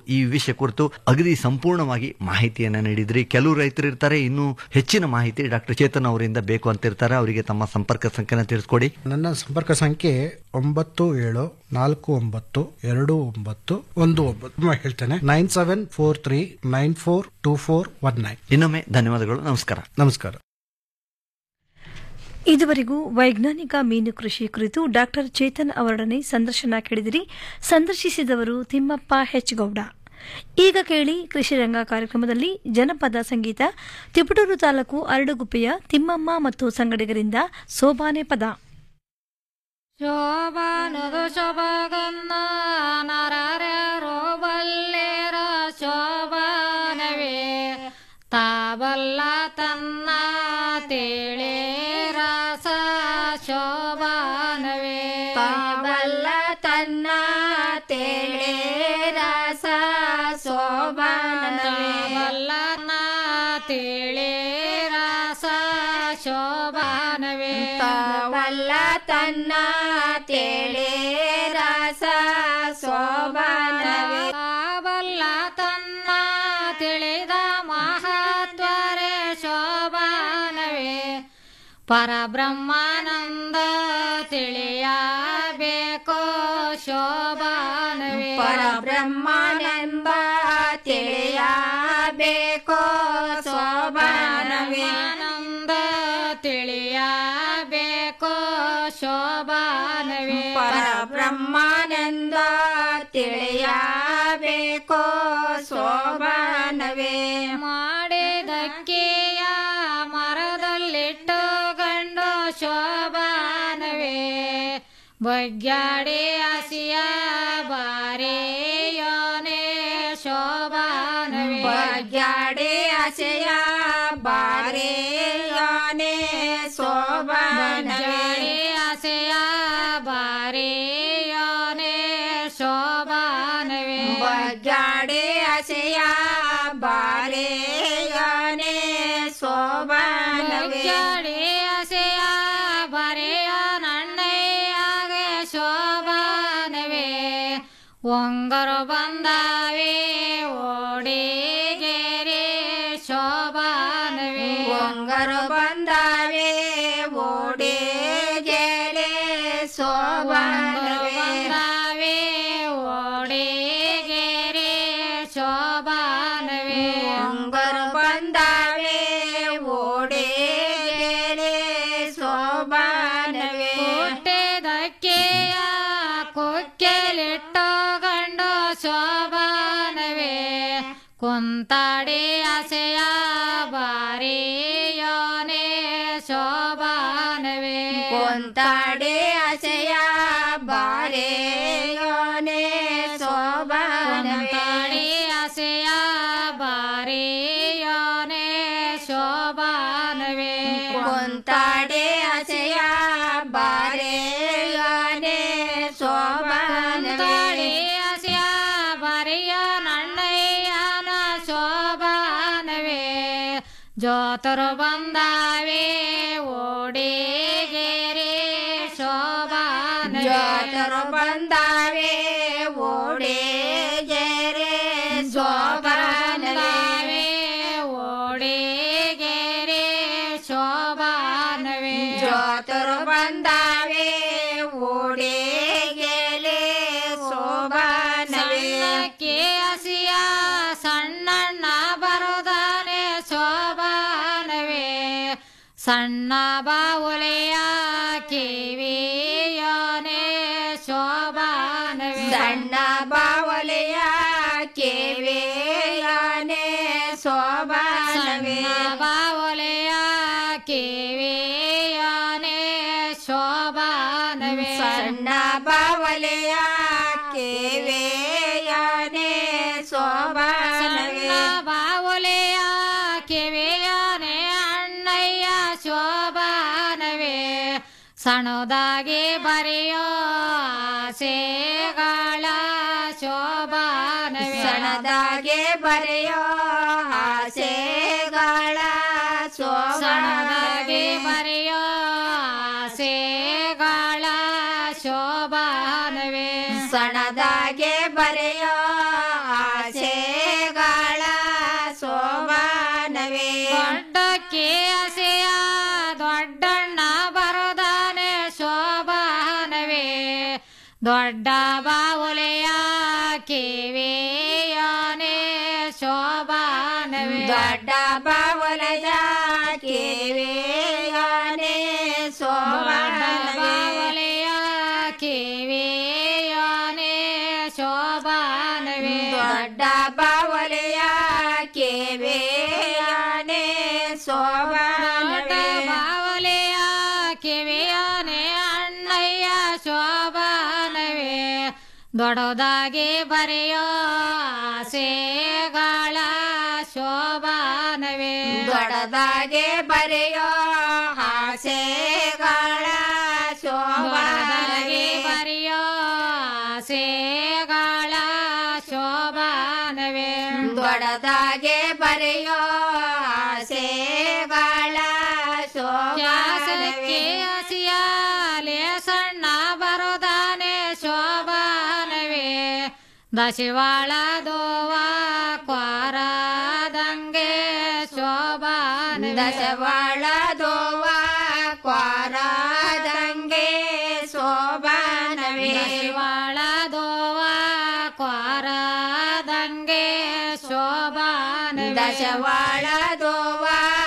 ಈ ವಿಷಯ ಕುರಿತು ಅಗದಿ ಸಂಪೂರ್ಣವಾಗಿ ಮಾಹಿತಿಯನ್ನ ನೀಡಿದ್ರಿ ಕೆಲವು ರೈತರು ಇರ್ತಾರೆ ಇನ್ನೂ ಹೆಚ್ಚಿನ ಮಾಹಿತಿ ಡಾಕ್ಟರ್ ಚೇತನ್ ಅವರಿಂದ ಬೇಕು ಅಂತಿರ್ತಾರೆ ಅವರಿಗೆ ತಮ್ಮ ಸಂಪರ್ಕ ಸಂಖ್ಯೆನ ತಿಳಿಸ್ಕೊಡಿ ನನ್ನ ಸಂಪರ್ಕ ಸಂಖ್ಯೆ ಒಂಬತ್ತು ಏಳು ನಾಲ್ಕು ಒಂಬತ್ತು ಎರಡು ಒಂಬತ್ತು ಒಂದು ಒಂಬತ್ತು ನಾನು ಹೇಳ್ತೇನೆ nine seven four three nine four two four one nine ಇನ್ನೊಮ್ಮೆ ಧನ್ಯವಾದಗಳು ನಮಸ್ಕಾರ ನಮಸ್ಕಾರ ಇದುವರೆಗೂ ವೈಜ್ಞಾನಿಕ ಮೀನು ಕೃಷಿ ಕುರಿತು ಡಾಕ್ಟರ್ ಚೇತನ್ ಅವರೊಡನೆ ಸಂದರ್ಶನ ಕೇಳಿದಿರಿ ಸಂದರ್ಶಿಸಿದವರು ತಿಮ್ಮಪ್ಪ ಹೆಚ್ ಗೌಡ ಈಗ ಕೇಳಿ ಕೃಷಿರಂಗ ಕಾರ್ಯಕ್ರಮದಲ್ಲಿ ಜನಪದ ಸಂಗೀತ ತಿಪಟೂರು ತಾಲೂಕು ಅರಡುಗುಪ್ಪೆಯ ತಿಮ್ಮಮ್ಮ ಮತ್ತು ಸಂಗಡಿಗರಿಂದ ಸೋಬಾನೆ ಪದ ಶೋಭಾನದು ಶೋಭಗನ್ನ ನರರ್ಯಾರೋ ಬಲ್ಲೇರ ಶೋಭಾನವೇ ತಾಬಲ್ಲ ತನ್ನ ತೇಳೆ ರಸ ಶೋಭಾನವೇ ತಾಬಲ್ಲ ತನ್ನ ತೇಳೆ ರಸ ಶೋಭಾನವೇ ಬಲ್ಲ ತೇಳೆ ರಸ ಶೋಭಾನವೇ ತಾವಲ್ಲ ತನ್ನ ತೇಳೆ ರಸ ಶೋಭಾನವೇ ತಾವಲ್ಲ ತನ್ನ ತಿಳಿದ ಮಹತ್ವರೇ ಶೋಭಾನವೇ ಪರಬ್ರಹ್ಮಾನಂದ ತಿಳಿಯಬೇಕೋ ಶೋಭಾನವೇ ಪರಬ್ರಹ್ಮಾನಂದ ತಿಳಿಯಬೇಕೋ ಶೋಭಾನವೇ ಆನಂದ ತಿಳಿಯಬೇಕೋ ಶೋಭಾನವೇ ಪರಬ್ರಹ್ಮಾನಂದ ತಿಳಿಯಬೇಕೋ ಶೋಭಾನವೇ ಮಾಡಿದಕ್ಕೆಯ ಮರದಲ್ಲಿಟ್ಟು ಗಂಡು ಶೋಭಾನವೇ ಬಗ್ಗಾಡಿ ಹಸಿಯ ಬಾರೆಯೋನೆ ಶೋಭಾನವೇ ಬಗ್ಗಾಡಿ ಹಸೆಯ ಬಾರೆಯೋನೆ ಶೋಭಾನವೇ ಹಸೆಯ ಬಾರೆಯೋನೆ ಶೋಭಾನವೇ ಬಗ್ಗಾಡಿ ಹಸೆಯ ಬಾರೆಯೋನೆ ಶೋಭಾನವೇ ಹಸೆಯ ಬರೆಯ ನನ್ನಯ್ಯಾಗೆ ಶೋಭಾನವೇ ಒಂಗರು ಬಂದಾವೆ ಓಡಿಗೆರೆ ಶೋಭಾನವೇ ಒಂಗರು ಬಂದಾವೆ ಓಡಿಗೆರೆ ಶೋಭಾನವೇ ಬಂದಾವೆ ಓಡಿಗೆರೆ ಶೋಭಾನವೇ ಒಂಗರು ಬಂದಾವೆ ಓಡಿಗೆರೆ ಶೋಭಾನವೇ ಹುಟ್ಟಿದಕ್ಕೆಯ ಕೊಕ್ಕೆಲಿಟ್ಟು ಗಂಡು ಶೋಭಾನವೇ ಕುಂತಾಡಿ ಹಸೆಯ ಬಾರಿಯೋನೆ ಶೋಭಾನವೇ ಕುಂತಾಡಿ ಹಸೆಯ ಬಾರಿಯೋನೆ ಶೋಭಾನವೇ ಹಸೆಯ ಬಾರಿಯೋನೆ ಶೋಭಾನವೇ ಕುಂತಾಡಿ ಹಸೆಯ ಬಾರೆಯೋನೆ ಶೋಭಾನವೇ ಹಸೆಯ ಬಾರಿಯ ನನ್ನಯ್ಯನ ಶೋಭಾನವೇ ಜೋತರು ಬಂದಾವೆ ಓಡಿಗೆರೆ ಶೋಭಾನವೇ ಜೋತರು ಬಂದಾವೆ ಓಡಿಗೆರೆ ಶೋಭಾನವೇ ಓಡಿಗೆರೆ ಶೋಭಾನವೇ ಜೋತರು ಬಂದಾವೆ ಓಡಿಗೆರೆ ಶೋಭಾನವೇ ಹಸಿಯ ಸಣ್ಣಣ್ಣ ಬರುದಾನೆ ಶೋಭಾನವೇ ಸಣ್ಣ ಬಾವುಲೆಯ ಕಿವಿಯೋನೆ ಶೋಭಾನವೇ ಸಣ್ಣ ಬಾವಲೆಯ ಕಿವಿಯೋನೆ ಶೋಭಾನವೇ ಬಾವಲೆಯ ಕಿವಿಯೋನೆ ಶೋಭಾನವೇ ಸಣ್ಣ ಬಾವಲೆಯ ಕಿವಿಯೋನೆ ಶೋಭಾನವೇ ಬಾವಲೆಯ ಕಿವಿಯೋನೆ ಅಣ್ಣಯ್ಯ ಶೋಭಾನವೇ ಸಣದಾಗಿ ಬರೆಯೋ ಆಸೆಗಳ ಶೋಭಾನವೇ ಸಣದಾಗೆ ಬರೆಯೋ ಆಸೆಗಳ ಸಣದಾಗೆ ಬರೆಯೋ ಆಸೆಗಳ ಶೋಭಾನವೇ ಸಣದಾಗೆ ಬರೆಯೋ ಆಸೆ ಕೇಸಿಯ ದೊಡ್ಡಣ್ಣ ಬರುದಾನೆ ಶೋಭಾನವೇ ದೊಡ್ಡ ಬಾವುಲೆಯ ಕಿವಿಯಾನೆ ಶೋಭಾನವೇ ದೊಡ್ಡ ಬಾವಲಯ ಕಿವಿಯಾನೆ ಬಾವಲೆಯ ಕಿವಿಯಾನೆ ಶೋಭಾನವೇ ದೊಡ್ಡ ಬಾವಲೆಯ ಕಿವಿಯಾನೆ ಶೋಭಾನವೇ ಬಾವಲೆಯ ಕಿವಿಯಾನೆ ಅಣ್ಣಯ್ಯ ಶೋಭಾನವೇ ದೊಡ್ಡದಾಗಿ ಬರೆಯೋ ಆಸೆಗಳ ಶೋಭಾನವೇ ದೊಡ್ಡದಾಗೆ ಬರೆಯೋ ಆಸೆಗಳ ಶೋಭಾನವೇ ದೊಡ್ಡದಾಗಿ ಬರೆಯೋ ಆಸೆಗಳ ಶೋಭಾನವೇ ದೊಡ್ಡದಾಗೆ ಬರೆಯೋ ಆಸೆಗಳ ಶೋಭಾನವೇ ಹಸಿಯಾಲೆ ಸಣ್ಣ ಬರುದಾನೆ ಶೋಭಾನವೇ ದಶಿವಾಳ ದೋವ ಕ್ವಾರದಂಗೆ ಶೋಭಾನವೇ ದಶವಾಳ ದೋವ ಕ್ವಾರದಂಗೆ ಶೋಭಾನವೇ ದಶಿವಾಳ ದೋವ ಕ್ವಾರದಂಗೆ ಶೋಭಾನವೇ ದಶವಾಳ ದೋವ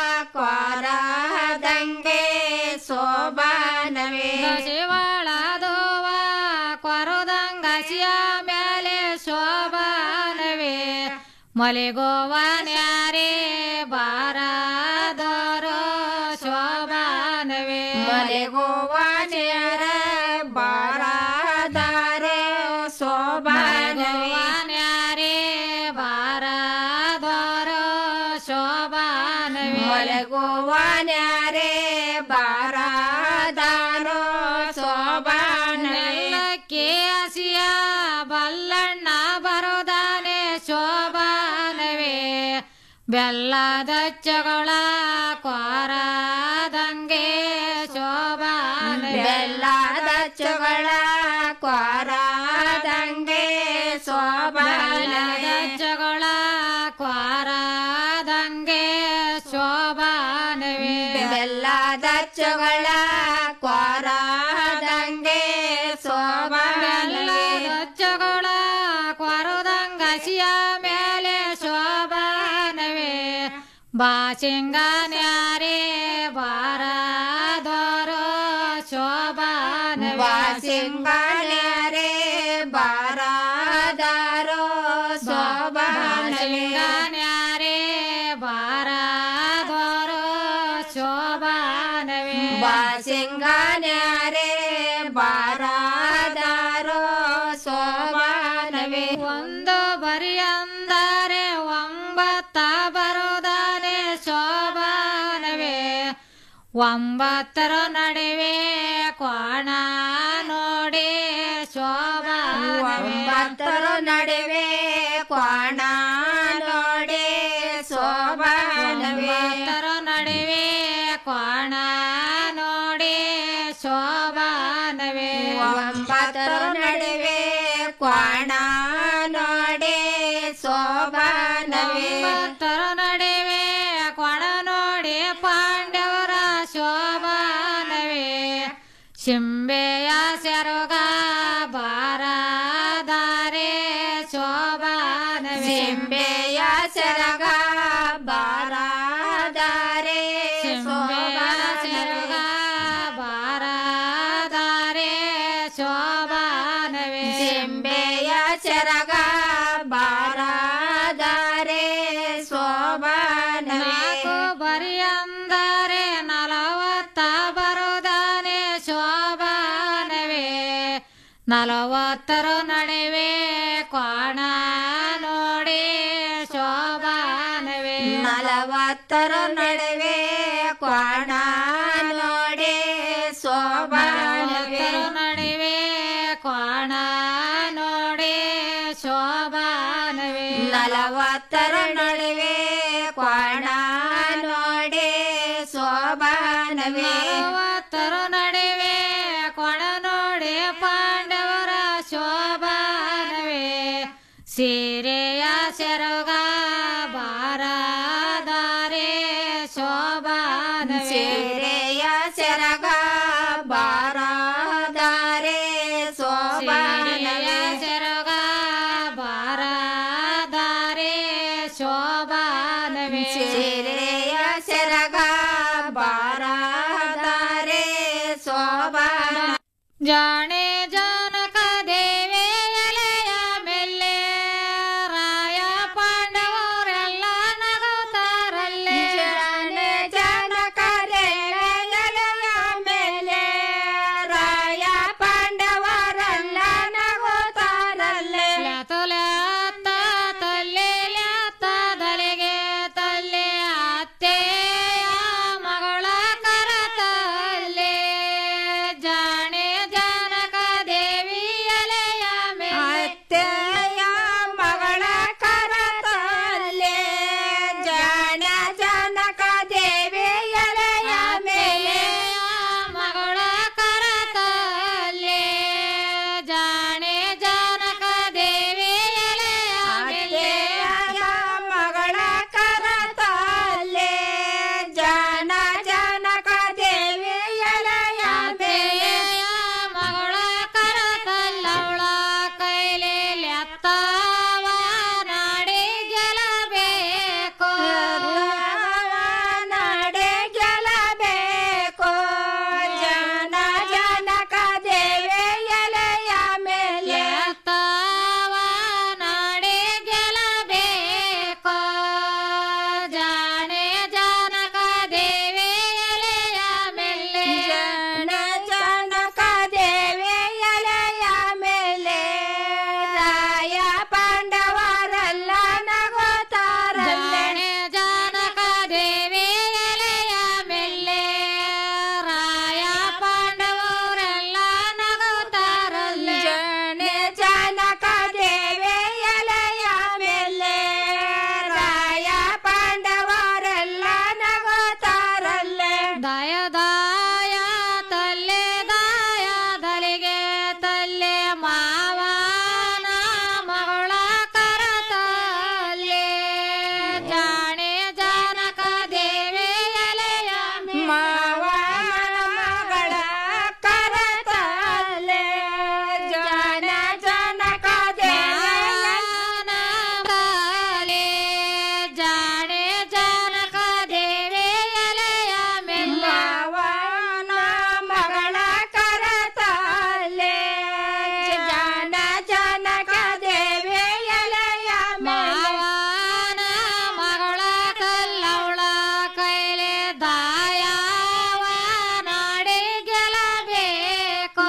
ಕ್ವಾರದಂಗೆ ಶೋಭಾನವೇ ದಶಿವಾಳ ದೋವ ಕ್ವರುದಂಗಸಿಯ ಮೇಲೆ ಶೋಭಾನವೇ ಮಲೆಗೋವನ್ಯಾರೇ ಬಾರದರೋ ಶೋಭಾನವೇ ಮಲೆಗೋವಾನೆಯರ ಬಾರಾದಾರೆ ಶೋಭಾನವೇ ಮಲೆಗೋವನ್ಯಾರೇ ಬಾರದರೋ ಶೋಭಾನವೇ ಮಲೆಗೋವಾನ್ಯಾರೆ ಬಾರಾದಾರೋ ಶೋಭಾನವೇ ನೆಲ್ಲಕ್ಕೆ ಹಸಿಯ ಬಲ್ಲಣ್ಣ ಬರುದಾನೆ ಶೋಭಾನವೇ ಬೆಲ್ಲದ ಚಗಳ ಕ್ವಾರದಂಗೆ ಶೋಭಾನವೇ ಬೆಲ್ಲದ ಚಗಳ ಕ್ವಾರದಂಗೆ ಬೆಲ್ಲದ ಶೋಭಾನವೇ ಚಗಳ ಕ್ವಾರದಂಗೆ ಶೋಭಾನವೇ ಬೆಲ್ಲದ ಚಗಳ ಕ್ವಾರದಂಗೆ ಶೋಭಾನವೇ ಬೆಲ್ಲದಚ್ಚಗಳ ಕ್ವರುದಂಗಸಿಯ ಮೇಲೆ ಶೋಭಾನವೇ ಬಾಸಿಂಗನ್ಯಾರೇ ಬಾರದೋರೋ ಶೋಭಾನವೇ ವಾಸಿಂಗನ್ಯಾರೆ ಬಾರಾದಾರೋ ಶೋಭಾನವೇ ಬಾಸಿಂಗನ್ಯಾರೇ ಬಾರದೋರೋ ಶೋಭಾನವೇ ವಾಸಿಂಗನ್ಯಾರೆ ಬಾರಾದಾರೋ ಶೋಭಾನವೇ ಒಂದು ಬರಿ ಅಂದರೆ ಒಂಬತ್ತ ಬರುದಾನೆ ಶೋಭಾನವೇ ಒಂಬತ್ತರ ನಡುವೆ ಕೋಣ ನೋಡಿ ಶೋಭಾನವೇ ಒಂಬತ್ತರ ನಡುವೆ ಕ್ವಾಣ ನೋಡಿ ಶೋಭಾನವೇ ಒಂಬತ್ತರ ನಡುವೆ ಕೋಣ ನೋಡಿ ಶೋಭಾನವೇ ಒಂಬತ್ತರ ನಡುವೆ ಕ್ವಾಣ ನೋಡಿ ಶೋಭಾನವೇ ಒಂಬತ್ತರ ನಡುವೆ ಕೊಣ ನೋಡಿ ಪಾಂಡವರ ಶೋಭಾನವೇ ಶಿಂಬೆಯ ಸೆರಗ ಬಾರದಾರೆ ಶೋಭಾನವೇ ಸಿಂಬೆಯ ಸೆರಗ ಬಾರಾದಾರೆ ಶಿಂಬೆಯ ಸೆರಗ ಬಾರದಾರೆ ಶೋಭಾನವೇ ಸಿಂಬೆಯ ಸೆರಗ ಬಾರಾದಾರೆ ಶೋಭಾನವೇ ನಾಲ್ಕು ಬರಿ ಅಂದರೆ ನಲವತ್ತ ಬರುದಾನೆ ಶೋಭಾನವೇ ನಲವತ್ತರ ನಡುವೆ ಕೋಣ ನೋಡಿ ಶೋಭಾನವೇ ನಲವತ್ತರ ನಡುವೆ ಕ್ವಾಣ ನೋಡಿ ಶೋಭಾನವೇ ನಲವತ್ತರ ನಡುವೆ ಕೋಣ ನೋಡಿ ಶೋಭಾನವೇ ನಲವತ್ತರ ನಡುವೆ ಕ್ವಾಣ ನೋಡಿ ಶೋಭಾನವೇ ನಲವತ್ತರ ನಡುವೆ ಕೊಣ ನೋಡಿ ಪಾಂಡವರ ಶೋಭಾನವೇ ಸೀರೆಯ ಸೆರಗ ಬಾರದಾರೆ ಶೋಭಾ ಶೋಭಾನವೇ ಸೀರೆಯ ಸೆರಗ ಬಾರದಾರೆ ಸೋಬಾನವೇ ಸೆರಗ ಬಾರದಾರೆ ಶೋಭಾನವೇ ಸೀರೆಯ ಸೆರಗ ಬಾರದಾರೆ ಸೋಬಾನ ಜಾಣೆ ಜನಕ ದೇವಿ ಎಲೆಯ ಮೆಲ್ಲೆ ರಾಯ ಪಾಂಡವರೆಲ್ಲ ನಗುತ್ತಾರಲ್ಲೇ ಜಾನೆ ಜನಕರೆ ಎಲೆಯ ಮೇಲೆ ರಾಯ ಪಾಂಡವರೆಲ್ಲ ನಗುತ್ತಾರಲ್ಲೇ ಲೆತುಲೆತ್ತ ತಲ್ಲಿ ಲೆತ್ತ ದಲಿಗೆ ತಲ್ಲಿ ಅತ್ತೆಯ ಮಗಳ ಕರತಲ್ಲೇ ಜಾಣೆ ಜನಕ ದೇವಿ ಎಲೆಯ ಮೇಲೆ ಅತ್ತೆಯ ಮಗಳ ಕರತಲ್ಲೇ ಜಾಣ ಜನಕ ದೇವಿ ಎಲೆಯ ಮೇಲೆ ಮಗಳ ಕರತಲ್ಲೇ ಜಾಣೆ ಜನಕ ದೇವಿ ಎಲೆಯ ಮೇಲೆ ಅತ್ತೆಯ ಮಗಳ ಕರತಲ್ಲೇ ಜಾಣ ಜನಕ ದೇವಿ ಎಲೆಯ ಮೇಲೆ ಮಗಳ ಕರತಲ್ಲವಳ ಕೈಲಿ ಲೆತ್ತವ ನಾಡಿ ಗೆಲ್ಲಬೇಕು ನಡೆ ಗೆಲ್ಲಬೇಕು ಜನ ಜನಕ ದೇವಿ ಎಲೆಯ ಮೇಲೆ ಲೆತ್ತವ ನಾಡಿ ಗೆಲ್ಲಬೇಕು ಜಾಣೆ ಜನಕ ದೇವಿ ಎಲೆಯ ಮೇಲೆ ಜನ ಜನಕ ದೇವಿ ಎಲೆಯ ಮೇಲೆ ರಾಯ ಪಾಂಡವರೆಲ್ಲ ನಗುತ್ತಾರಲ್ಲೇ ಜಾಣೆ ಜನಕ ದೇವಿ ಎಲೆಯ ಮೇಲೆ ರಾಯ ಪಾಂಡವರೆಲ್ಲ ನಗುತ್ತಾರಲ್ಲೇ ಜನೆ ಜನಕ ದೇವಿ ಎಲೆಯ ಮೇಲೆ ರಾಯ ಪಾಂಡವರೆಲ್ಲ ನಗುತ್ತಾರಲ್ಲೇ ದಯ ದಾಯ ತಲ್ಲೆ ದಾಯ ದಲಿಗೆ ತಲ್ಲೆ ಮಾವನ ಮಗಳ ಕರತಲ್ಲೆ ಜಾಣೆ ಜನಕ ದೇವಿ ಎಲೆಯ ಮಾವನ ಮಗಳ ಕರತಲ್ಲೇ ಜನ ಜನಕ ದೇವಿ ಮಾವನಗಲೆ ಜಾಣೆ ಜನಕ ದೇವಿ ಎಲೆಯ ಮೆಲ್ಲ ಮಾವನ ಮಗಳ ಕರತಲ್ಲೇ ಜನ ಜನಕ ದೇವಿ ಎಲೆಯ ಮೇಲೆ ಮಾವನ ಮಗಳ ಕಲ್ಲವಳ ಕೈಲೆ ದಾಯವ ನಾಡಿ ಗೆಲ್ಲಬೇಕು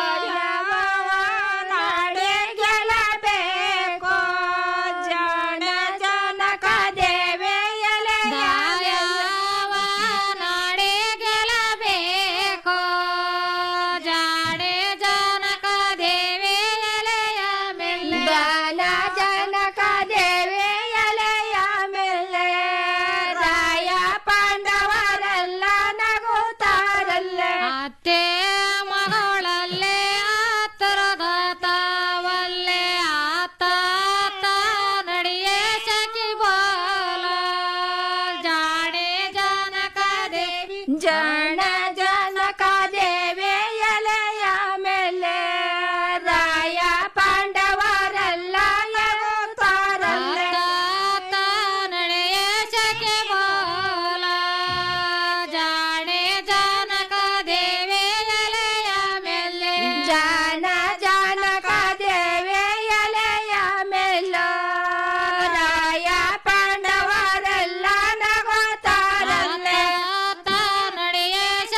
ನಾಡೆ ಗೆಲ್ಲಬೇಕು ಜನ ಜನಕ ದೇವಿ ಎಲೆಯ ದಾಯವ ನಾಡಿ ಗೆಲ್ಲಬೇಕು ಜಾಡೆ ಜನಕ ದೇವಿ ಎಲೆಯ ಮೇಲೆ ದಾನ ಜನಕ ದೇವಿ ಎಲೆಯ ಮೇಲೆ ರಾಯ ಪಾಂಡವರೆಲ್ಲ ನಗುತ್ತಾರಲ್ಲೇ ಅತ್ತೆ ಮಗಳಲ್ಲೇ ಆತರದ ತಾವಲ್ಲೇ ಆತ ನಡಿಯೇ ಸಖಿ ಬೋಲ ಜಾಡೆ ಜನಕ ದೇವಿ ಜನ ಜನಕ ದೇವಿ ಎಲೆಯ ಮೇಲೆ ರಾಯ ಪಾಂಡವರೆಲ್ಲ ನಗುತ್ತಾರಲ್ಲೇ ಆತ ನಡೆಯೇ ಸಖಿ ಬೋಲ ಜಾಡೆ ಜನಕ ದೇವಿ ಎಲೆಯ ಮೇಲೆ ಜಾನ ಜನಕ ದೇವಿ ಎಲೆಯ ಮೇಲ ರಾಯ ಪಾಂಡವರೆಲ್ಲ ನಗುತ್ತಾರಲ್ಲೇ ಆತ ನಡೆಯೇ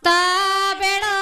ಬೆಳೋ